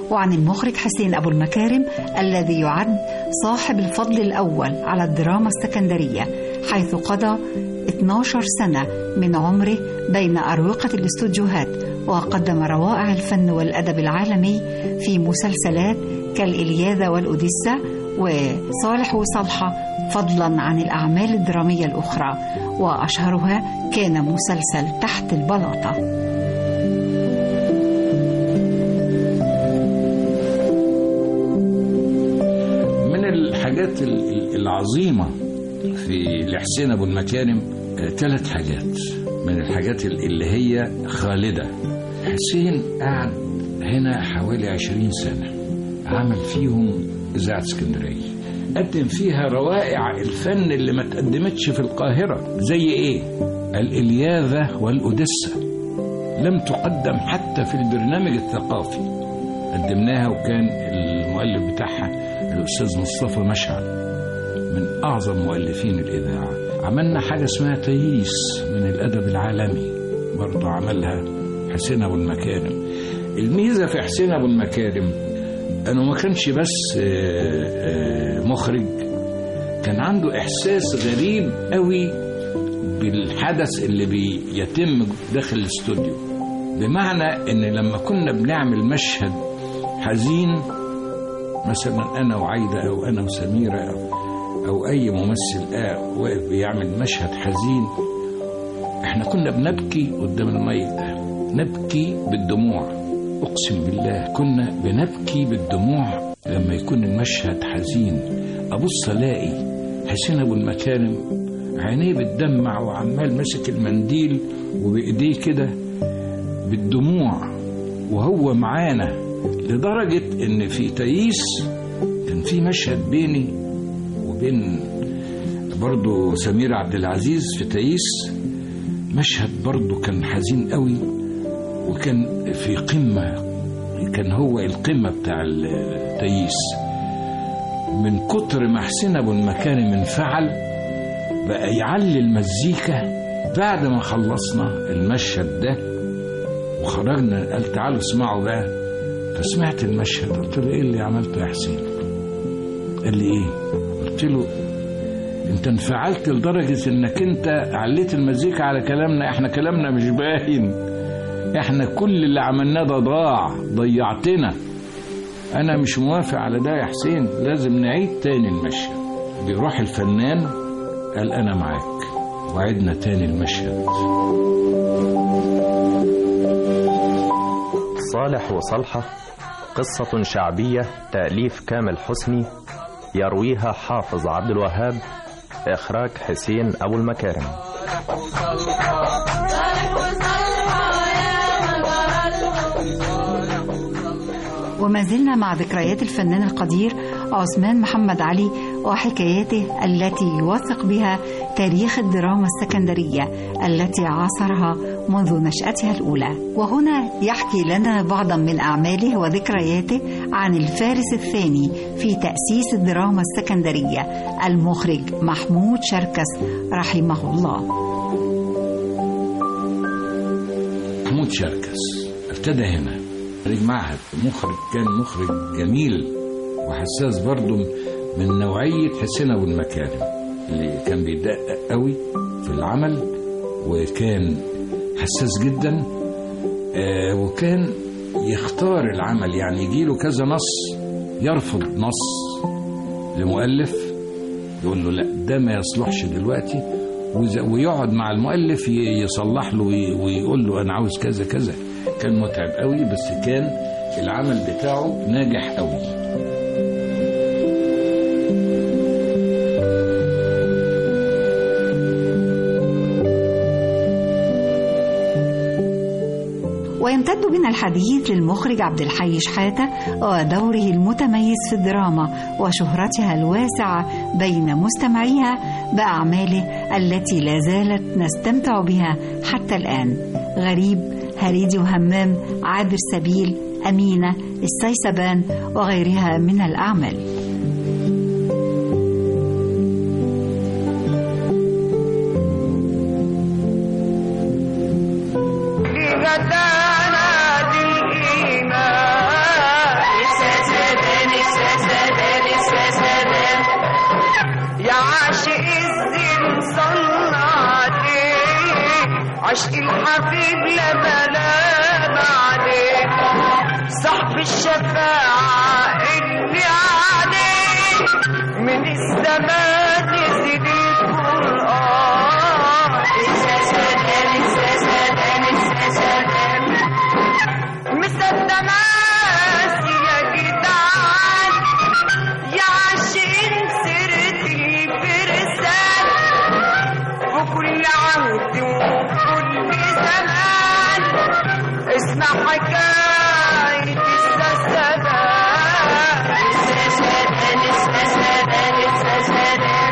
[SPEAKER 1] وعن المخرج حسين أبو المكارم الذي يعد صاحب الفضل الأول على الدراما السكندرية حيث قضى 12 سنة من عمره بين أروقة الاستوديوهات وقدم روائع الفن والأدب العالمي في مسلسلات كالإلياذة والأوديسا وصالح وصالحة فضلا عن الأعمال الدرامية الأخرى وأشهرها كان مسلسل تحت البلاطة
[SPEAKER 3] من الحاجات ال- العظيمة في لحسين أبو المكارم ثلاث حاجات من الحاجات ال- اللي هي خالدة حسين قعد هنا حوالي عشرين سنة عمل فيهم إذاعة اسكندرية قدم فيها روائع الفن اللي ما تقدمتش في القاهرة زي إيه؟ الإلياذة والأوديسا لم تقدم حتى في البرنامج الثقافي قدمناها وكان المؤلف بتاعها الأستاذ مصطفى مشعل من أعظم مؤلفين الإذاعة عملنا حاجة اسمها تييس من الأدب العالمي برضه عملها حسين أبو المكارم الميزة في حسين أبو المكارم أنه ما كانش بس آه، آه، مخرج كان عنده إحساس غريب قوي بالحدث اللي بيتم داخل الاستوديو بمعنى ان لما كنا بنعمل مشهد حزين مثلا انا وعايده او انا وسميره او, أو اي ممثل آه واقف بيعمل مشهد حزين احنا كنا بنبكي قدام الميت ده نبكي بالدموع اقسم بالله كنا بنبكي بالدموع لما يكون المشهد حزين ابص الاقي حسين ابو المكارم عينيه بتدمع وعمال ماسك المنديل وبايديه كده بالدموع وهو معانا لدرجة ان في تاييس كان في مشهد بيني وبين برضو سمير عبد العزيز في تاييس مشهد برضو كان حزين قوي وكان في قمة كان هو القمة بتاع التاييس من كتر ما حسين ابو المكارم انفعل بقى يعلي المزيكا بعد ما خلصنا المشهد ده وخرجنا قال تعالوا اسمعوا بقى فسمعت المشهد قلت له ايه اللي عملته يا حسين قال لي ايه قلت له انت انفعلت لدرجة انك انت عليت المزيكا على كلامنا احنا كلامنا مش باين احنا كل اللي عملناه ده ضاع ضيعتنا انا مش موافق على ده يا حسين لازم نعيد تاني المشهد بيروح الفنان قال انا معاك وعدنا تاني المشهد
[SPEAKER 2] صالح وصالحة قصة شعبية تأليف كامل حسني يرويها حافظ عبد الوهاب إخراج حسين أبو المكارم
[SPEAKER 1] وما زلنا مع ذكريات الفنان القدير عثمان محمد علي وحكاياته التي يوثق بها تاريخ الدراما السكندرية التي عاصرها منذ نشأتها الأولى وهنا يحكي لنا بعضا من أعماله وذكرياته عن الفارس الثاني في تأسيس الدراما السكندرية المخرج محمود شركس رحمه الله
[SPEAKER 3] محمود شركس ابتدى هنا خريج معهد مخرج كان مخرج جميل وحساس برضه من نوعية حسين أبو المكارم اللي كان بيدقق قوي في العمل وكان حساس جدا آه وكان يختار العمل يعني يجيله كذا نص يرفض نص لمؤلف يقول له لا ده ما يصلحش دلوقتي وز- ويقعد مع المؤلف ي- يصلح له وي- ويقول له انا عاوز كذا كذا كان متعب قوي بس كان العمل بتاعه ناجح قوي
[SPEAKER 1] ويمتد بنا الحديث للمخرج عبد الحي شحاتة ودوره المتميز في الدراما وشهرتها الواسعة بين مستمعيها بأعماله التي لا زالت نستمتع بها حتى الآن غريب هريدي وهمام عابر سبيل أمينة السيسبان وغيرها من الأعمال
[SPEAKER 22] غدانا الإيمان
[SPEAKER 4] عشق الحبيب لا ملام عليه صاحب الشفاعة اللي عليه من السماء نزل القرآن السلام السلام السلام مصدق ناسي يا جدعان يا عاشقين سيرة الفرسان وكل عهد وكل زمان اسمع حكاية السسدان السسدان السسدان السسدان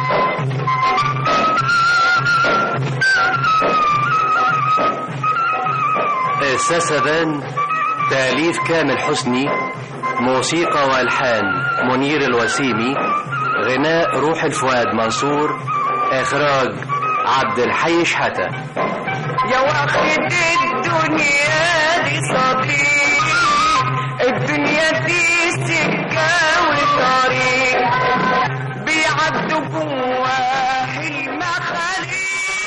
[SPEAKER 22] السسبان تأليف كامل حسني موسيقى والحان منير الوسيمي غناء روح الفؤاد منصور اخراج عبد الحي شحاته
[SPEAKER 4] يا واخد الدنيا دي صديق الدنيا دي سكة وطريق بيعدوا جواه المخاليق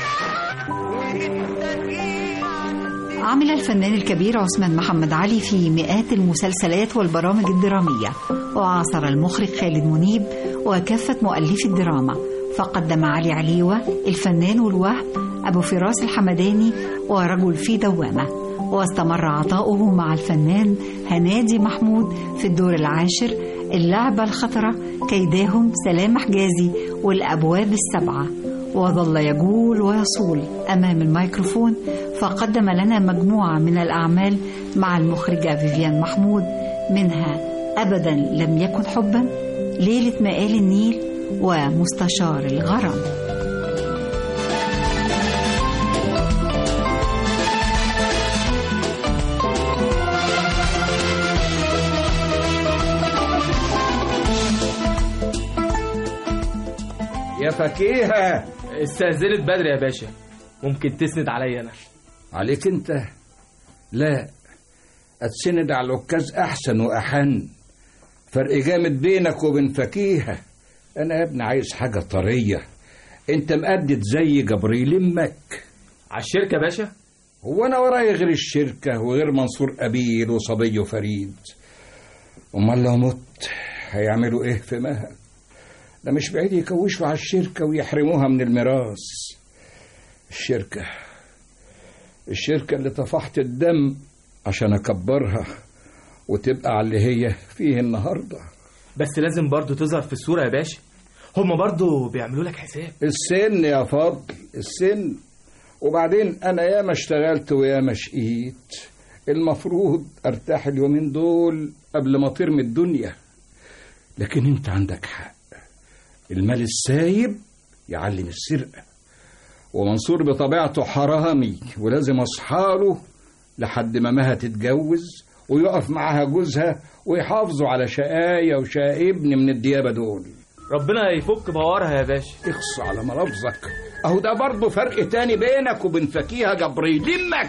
[SPEAKER 1] عمل الفنان الكبير عثمان محمد علي في مئات المسلسلات والبرامج الدرامية وعاصر المخرج خالد منيب وكافة مؤلفي الدراما فقدم علي عليوة الفنان والوهب أبو فراس الحمداني ورجل في دوامة واستمر عطاؤه مع الفنان هنادي محمود في الدور العاشر اللعبة الخطرة كيداهم سلام حجازي والأبواب السبعة وظل يجول ويصول أمام الميكروفون فقدم لنا مجموعة من الأعمال مع المخرجة فيفيان محمود منها أبدا لم يكن حبا ليلة مآل النيل ومستشار الغرام
[SPEAKER 3] يا فكيهة
[SPEAKER 23] استأذنت بدري يا باشا ممكن تسند عليا أنا
[SPEAKER 3] عليك انت لا اتسند على العكاز احسن واحن فرق جامد بينك وبين فكيهة انا يا ابني عايز حاجة طرية انت مقدد زي جبريل امك
[SPEAKER 23] على الشركة يا باشا
[SPEAKER 3] هو انا ورايا غير الشركة وغير منصور قبيل وصبي وفريد امال لو مت هيعملوا ايه في مها ده مش بعيد يكوشوا على الشركة ويحرموها من الميراث الشركة الشركة اللي طفحت الدم عشان أكبرها وتبقى على اللي هي فيه النهاردة
[SPEAKER 23] بس لازم برضو تظهر في الصورة يا باشا هما برضو بيعملوا لك حساب
[SPEAKER 3] السن يا فضل السن وبعدين أنا ياما اشتغلت وياما شقيت المفروض أرتاح اليومين دول قبل ما أطير من الدنيا لكن أنت عندك حق المال السايب يعلم السرقة ومنصور بطبيعته حرامي ولازم أصحاله لحد ما مها تتجوز ويقف معاها جوزها ويحافظوا على شقايا وشقايا ابن من الديابة دول
[SPEAKER 23] ربنا يفك بوارها يا باشا
[SPEAKER 3] اخص على ملفظك اهو ده برضه فرق تاني بينك وبين فكيهة جبريل امك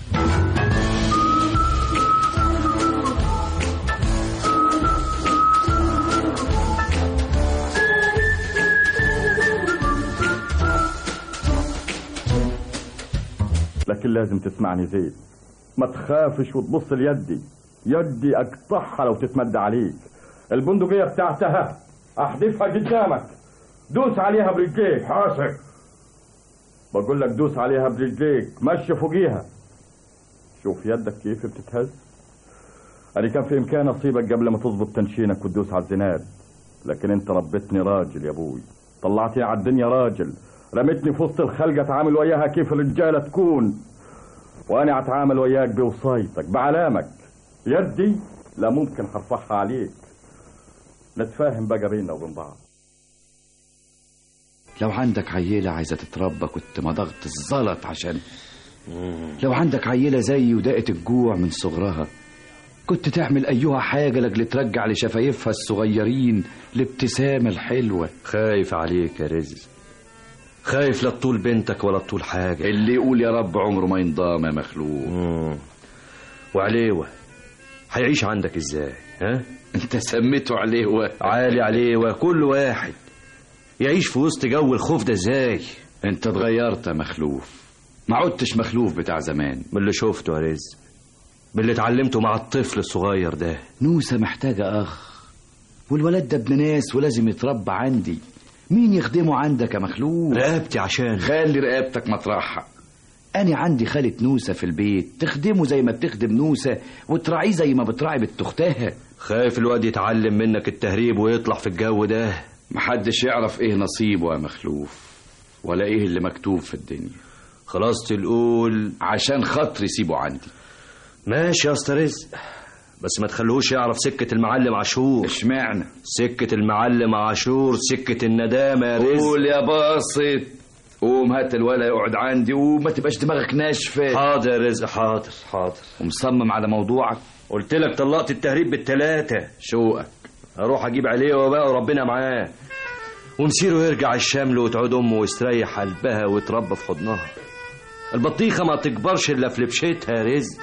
[SPEAKER 20] لكن لازم تسمعني زين ما تخافش وتبص ليدي يدي اقطعها لو تتمد عليك البندقية بتاعتها احذفها قدامك دوس عليها برجليك حاسب بقول لك دوس عليها برجليك مشي فوقيها شوف يدك كيف بتتهز انا كان في امكاني اصيبك قبل ما تظبط تنشينك وتدوس على الزناد لكن انت ربيتني راجل يا ابوي طلعتني على الدنيا راجل رميتني في وسط الخلقة اتعامل وياها كيف الرجالة تكون وانا اتعامل وياك بوصايتك بعلامك يدي لا ممكن هرفعها عليك نتفاهم بقى بيننا وبين بعض
[SPEAKER 8] لو عندك عيلة عايزة تتربى كنت مضغت الزلط عشان لو عندك عيلة زيي ودقت الجوع من صغرها كنت تعمل أيها حاجة لأجل ترجع لشفايفها الصغيرين الابتسامة الحلوة
[SPEAKER 24] خايف عليك يا رزق خايف لا تطول بنتك ولا تطول حاجة
[SPEAKER 8] اللي يقول يا رب عمره ما ينضام يا مخلوق
[SPEAKER 24] مم. وعليوة هيعيش عندك ازاي ها
[SPEAKER 8] انت سميته عليوة
[SPEAKER 24] عالي عليوة كل واحد يعيش في وسط جو الخوف ده ازاي
[SPEAKER 8] انت اتغيرت يا مخلوف ما عدتش مخلوف بتاع زمان
[SPEAKER 24] من اللي شفته يا رزق من اللي اتعلمته مع الطفل الصغير ده
[SPEAKER 8] نوسة محتاجة أخ والولد ده ابن ناس ولازم يتربى عندي مين يخدمه عندك يا مخلوق
[SPEAKER 24] رقبتي عشان
[SPEAKER 8] خلي رقبتك مطرحها أنا عندي خالة نوسة في البيت تخدمه زي ما بتخدم نوسة وتراعيه زي ما بتراعي بنت أختها
[SPEAKER 24] خايف الواد يتعلم منك التهريب ويطلع في الجو ده
[SPEAKER 8] محدش يعرف ايه نصيبه يا مخلوف ولا ايه اللي مكتوب في الدنيا
[SPEAKER 24] خلاص تقول
[SPEAKER 8] عشان خاطري سيبه عندي
[SPEAKER 24] ماشي يا اسطى رزق بس ما تخلوهوش يعرف سكة المعلم عاشور
[SPEAKER 8] اشمعنى
[SPEAKER 24] سكة المعلم عاشور سكة الندامة يا رزق
[SPEAKER 8] قول يا باسط قوم هات الولا يقعد عندي وما تبقاش دماغك ناشفة
[SPEAKER 24] حاضر يا رزق حاضر حاضر
[SPEAKER 8] ومصمم على موضوعك
[SPEAKER 24] قلت لك طلقت التهريب بالتلاتة
[SPEAKER 8] شوقك
[SPEAKER 24] اروح اجيب عليه وبقى وربنا معاه ونسيره يرجع الشام له وتعود امه ويستريح قلبها ويتربى في حضنها البطيخة ما تكبرش الا في لبشتها يا رزق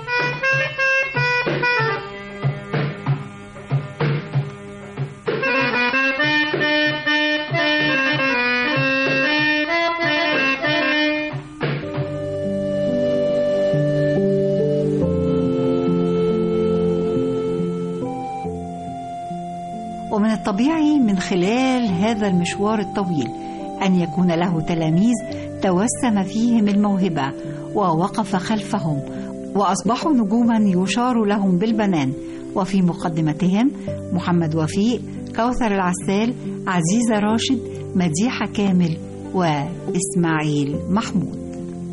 [SPEAKER 1] ومن الطبيعي من خلال هذا المشوار الطويل أن يكون له تلاميذ توسم فيهم الموهبة ووقف خلفهم وأصبحوا نجوما يشار لهم بالبنان وفي مقدمتهم محمد وفيق كوثر العسال عزيزة راشد مديحة كامل وإسماعيل محمود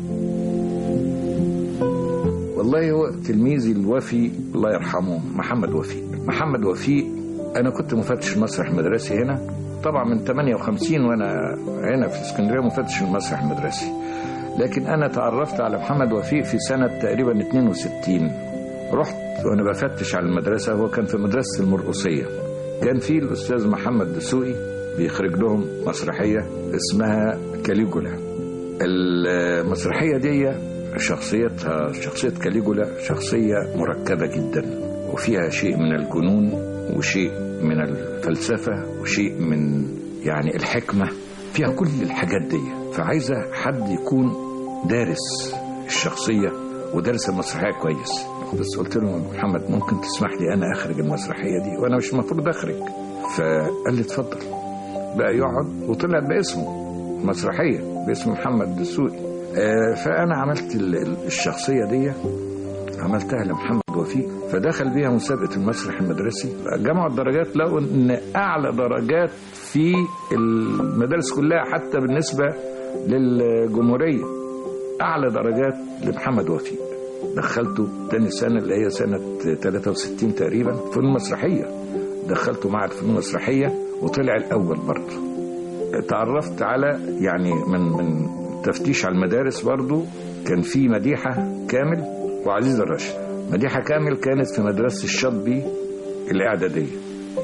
[SPEAKER 6] والله هو تلميذي الوفي الله يرحمه محمد وفيق محمد وفيق انا كنت مفتش المسرح المدرسي هنا طبعا من 58 وانا هنا في اسكندريه مفتش المسرح المدرسي لكن انا تعرفت على محمد وفيق في سنه تقريبا 62 رحت وانا بفتش على المدرسه هو كان في مدرسه المرقصيه كان في الاستاذ محمد دسوقي بيخرج لهم مسرحيه اسمها كاليجولا المسرحيه دي شخصيتها شخصيه كاليجولا شخصيه مركبه جدا وفيها شيء من الجنون وشيء من الفلسفة وشيء من يعني الحكمة فيها كل الحاجات دي فعايزة حد يكون دارس الشخصية ودارس المسرحية كويس بس قلت له محمد ممكن تسمح لي أنا أخرج المسرحية دي وأنا مش المفروض أخرج فقال لي اتفضل بقى يقعد وطلع باسمه مسرحية باسم محمد دسوقي آه فأنا عملت الشخصية دي عملتها لمحمد وفيق فدخل بيها مسابقة المسرح المدرسي جمعوا الدرجات لقوا ان اعلى درجات في المدارس كلها حتى بالنسبة للجمهورية اعلى درجات لمحمد وفيق دخلته تاني سنة اللي هي سنة 63 تقريبا في المسرحية دخلته معهد في المسرحية وطلع الأول برضه تعرفت على يعني من من تفتيش على المدارس برضه كان في مديحة كامل وعزيز الراشد مديحة كامل كانت في مدرسة الشطبي الإعدادية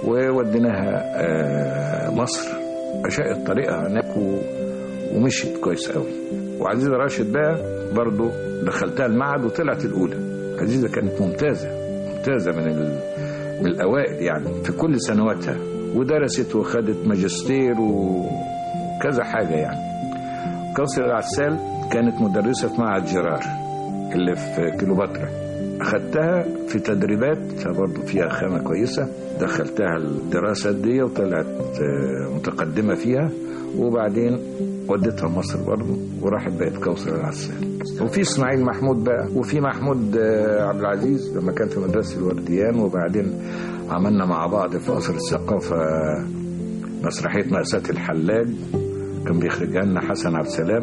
[SPEAKER 6] ووديناها مصر أشاءت طريقها هناك ومشيت كويس قوي وعزيزة راشد بقى برضو دخلتها المعهد وطلعت الأولى عزيزة كانت ممتازة ممتازة من, ال... من الأوائل يعني في كل سنواتها ودرست وخدت ماجستير وكذا حاجة يعني كوثر العسال كانت مدرسة في معهد جرار اللي في كيلوباترا أخدتها في تدريبات برضه فيها خامة كويسة دخلتها الدراسة دي وطلعت متقدمة فيها وبعدين وديتها مصر برضه وراحت بقت كوثر العسال وفي اسماعيل محمود بقى وفي محمود عبد العزيز لما كان في مدرسة الورديان وبعدين عملنا مع بعض في قصر الثقافة مسرحية مأساة الحلاج كان بيخرجها لنا حسن عبد السلام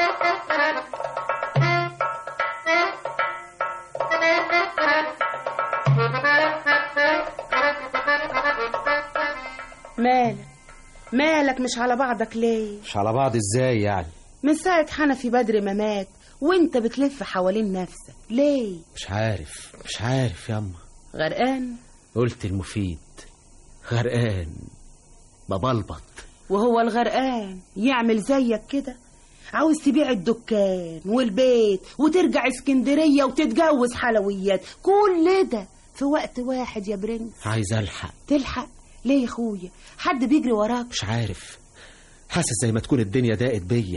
[SPEAKER 5] مالك مالك مش على بعضك ليه
[SPEAKER 7] مش على بعض ازاي يعني
[SPEAKER 5] من ساعة حنفي بدر ما مات وانت بتلف حوالين نفسك ليه
[SPEAKER 7] مش عارف مش عارف ياما
[SPEAKER 5] غرقان
[SPEAKER 7] قلت المفيد غرقان ببلبط
[SPEAKER 5] وهو الغرقان يعمل زيك كده عاوز تبيع الدكان والبيت وترجع اسكندرية وتتجوز حلويات كل ده في وقت واحد يا برنس
[SPEAKER 7] عايز الحق
[SPEAKER 5] تلحق ليه يا اخويا حد بيجري وراك
[SPEAKER 7] مش عارف حاسس زي ما تكون الدنيا ضاقت بيا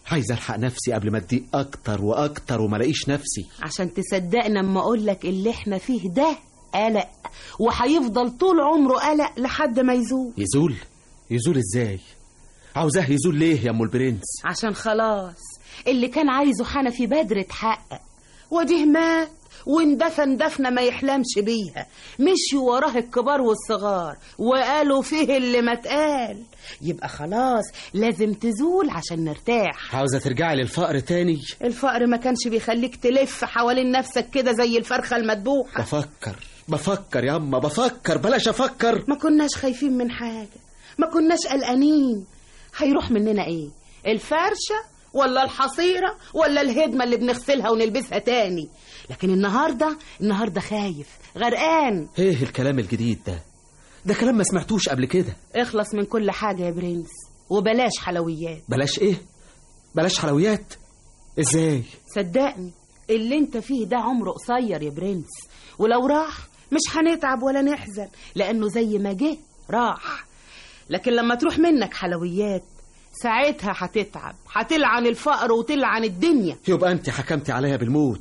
[SPEAKER 7] عايز الحق نفسي قبل ما تضيق اكتر واكتر وما الاقيش نفسي
[SPEAKER 5] عشان تصدقنا اما اقول لك اللي احنا فيه ده قلق وهيفضل طول عمره قلق لحد ما يزول
[SPEAKER 7] يزول يزول ازاي عاوزاه يزول ليه يا ام البرنس
[SPEAKER 5] عشان خلاص اللي كان عايزه حنفي بدر اتحقق وديه مات واندفن دفنة ما يحلمش بيها مشيوا وراه الكبار والصغار وقالوا فيه اللي ما اتقال يبقى خلاص لازم تزول عشان نرتاح
[SPEAKER 7] عاوزة ترجعي للفقر تاني
[SPEAKER 5] الفقر ما كانش بيخليك تلف حوالين نفسك كده زي الفرخة المدبوحة
[SPEAKER 7] بفكر بفكر يا اما بفكر بلاش افكر
[SPEAKER 5] ما كناش خايفين من حاجة ما كناش قلقانين هيروح مننا ايه الفرشة ولا الحصيرة ولا الهدمة اللي بنغسلها ونلبسها تاني لكن النهاردة النهاردة خايف غرقان
[SPEAKER 7] ايه الكلام الجديد ده ده كلام ما سمعتوش قبل كده
[SPEAKER 5] اخلص من كل حاجة يا برنس وبلاش حلويات
[SPEAKER 7] بلاش ايه بلاش حلويات ازاي
[SPEAKER 5] صدقني اللي انت فيه ده عمره قصير يا برنس ولو راح مش هنتعب ولا نحزن لانه زي ما جه راح لكن لما تروح منك حلويات ساعتها هتتعب هتلعن الفقر وتلعن الدنيا
[SPEAKER 7] يبقى انت حكمتي عليا بالموت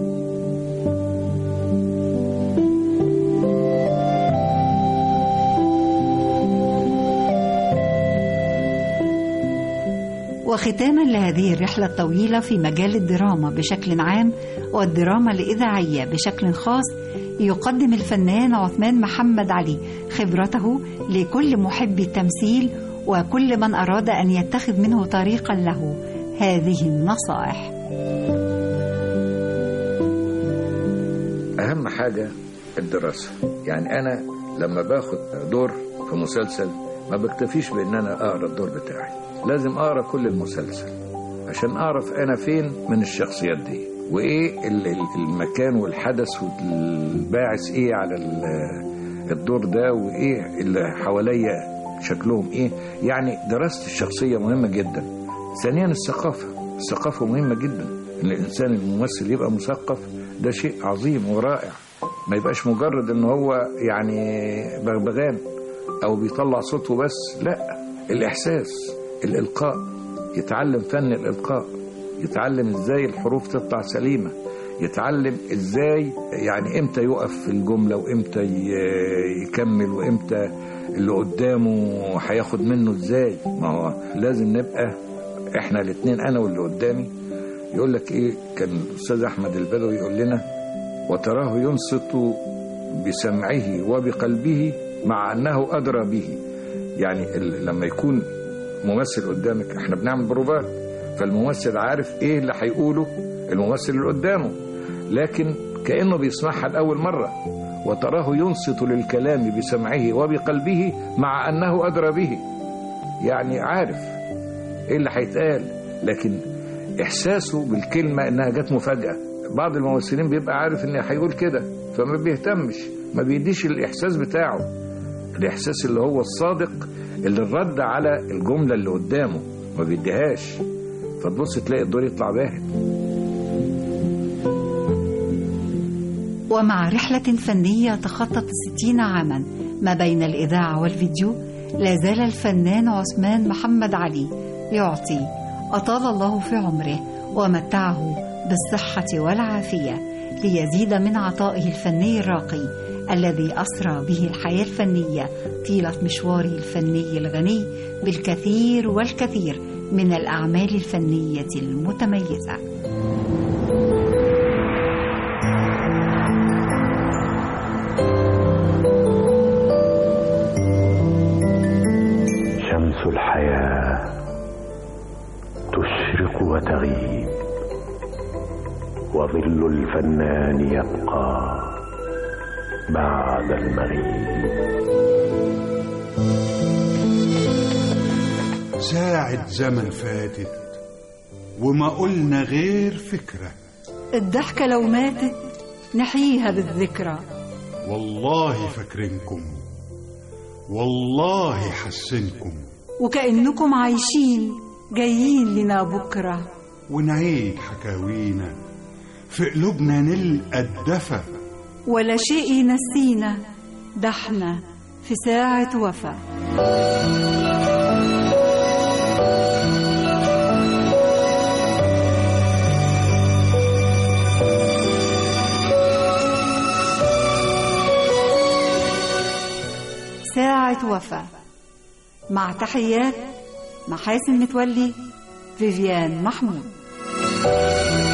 [SPEAKER 1] وختاما لهذه الرحلة الطويلة في مجال الدراما بشكل عام والدراما الإذاعية بشكل خاص يقدم الفنان عثمان محمد علي خبرته لكل محب التمثيل وكل من أراد أن يتخذ منه طريقا له هذه النصائح
[SPEAKER 6] أهم حاجة الدراسة يعني أنا لما باخد دور في مسلسل ما بكتفيش بأن أنا أقرأ الدور بتاعي لازم أقرأ كل المسلسل عشان أعرف أنا فين من الشخصيات دي وإيه ال- ال- المكان والحدث والباعث إيه على ال- الدور ده وإيه اللي حواليا شكلهم إيه يعني دراسة الشخصية مهمة جدا ثانيا الثقافة الثقافة مهمة جدا إن الإنسان الممثل يبقى مثقف ده شيء عظيم ورائع ما يبقاش مجرد إن هو يعني بغبغان أو بيطلع صوته بس لا الإحساس الإلقاء يتعلم فن الإلقاء يتعلم إزاي الحروف تطلع سليمة يتعلم إزاي يعني إمتى يقف في الجملة وإمتى ي- يكمل وإمتى اللي قدامه هياخد منه إزاي ما هو لازم نبقى إحنا الاتنين أنا واللي قدامي يقول لك إيه كان الأستاذ أحمد البدوي يقول لنا وتراه ينصت بسمعه وبقلبه مع أنه أدرى به يعني ال- لما يكون ممثل قدامك احنا بنعمل بروفات فالممثل عارف ايه اللي هيقوله الممثل اللي قدامه لكن كأنه بيسمعها لأول مرة وتراه ينصت للكلام بسمعه وبقلبه مع أنه أدرى به يعني عارف ايه اللي هيتقال لكن إحساسه بالكلمة إنها جت مفاجأة بعض الممثلين بيبقى عارف إن هيقول كده فما بيهتمش ما بيديش الإحساس بتاعه الإحساس اللي هو الصادق اللي الرد على الجملة اللي قدامه ما بيديهاش فتبص تلاقي الدور يطلع باهت
[SPEAKER 1] ومع رحلة فنية تخطت الستين عاما ما بين الإذاعة والفيديو لا زال الفنان عثمان محمد علي يعطي أطال الله في عمره ومتعه بالصحة والعافية ليزيد من عطائه الفني الراقي الذي أسرى به الحياة الفنية طيلة مشواره الفني الغني بالكثير والكثير من الأعمال الفنية المتميزة
[SPEAKER 10] شمس الحياة تشرق وتغيب وظل الفنان يبقى بعد المغيب
[SPEAKER 11] ساعة زمن فاتت وما قلنا غير فكرة
[SPEAKER 1] الضحكة لو ماتت نحييها بالذكرى
[SPEAKER 11] والله فاكرينكم والله حسنكم
[SPEAKER 1] وكأنكم عايشين جايين لنا بكرة
[SPEAKER 11] ونعيد حكاوينا في قلوبنا نلقى الدفى
[SPEAKER 1] ولا شيء ينسينا ده احنا في ساعة وفا وفاء مع تحيات محاسن متولي فيفيان محمود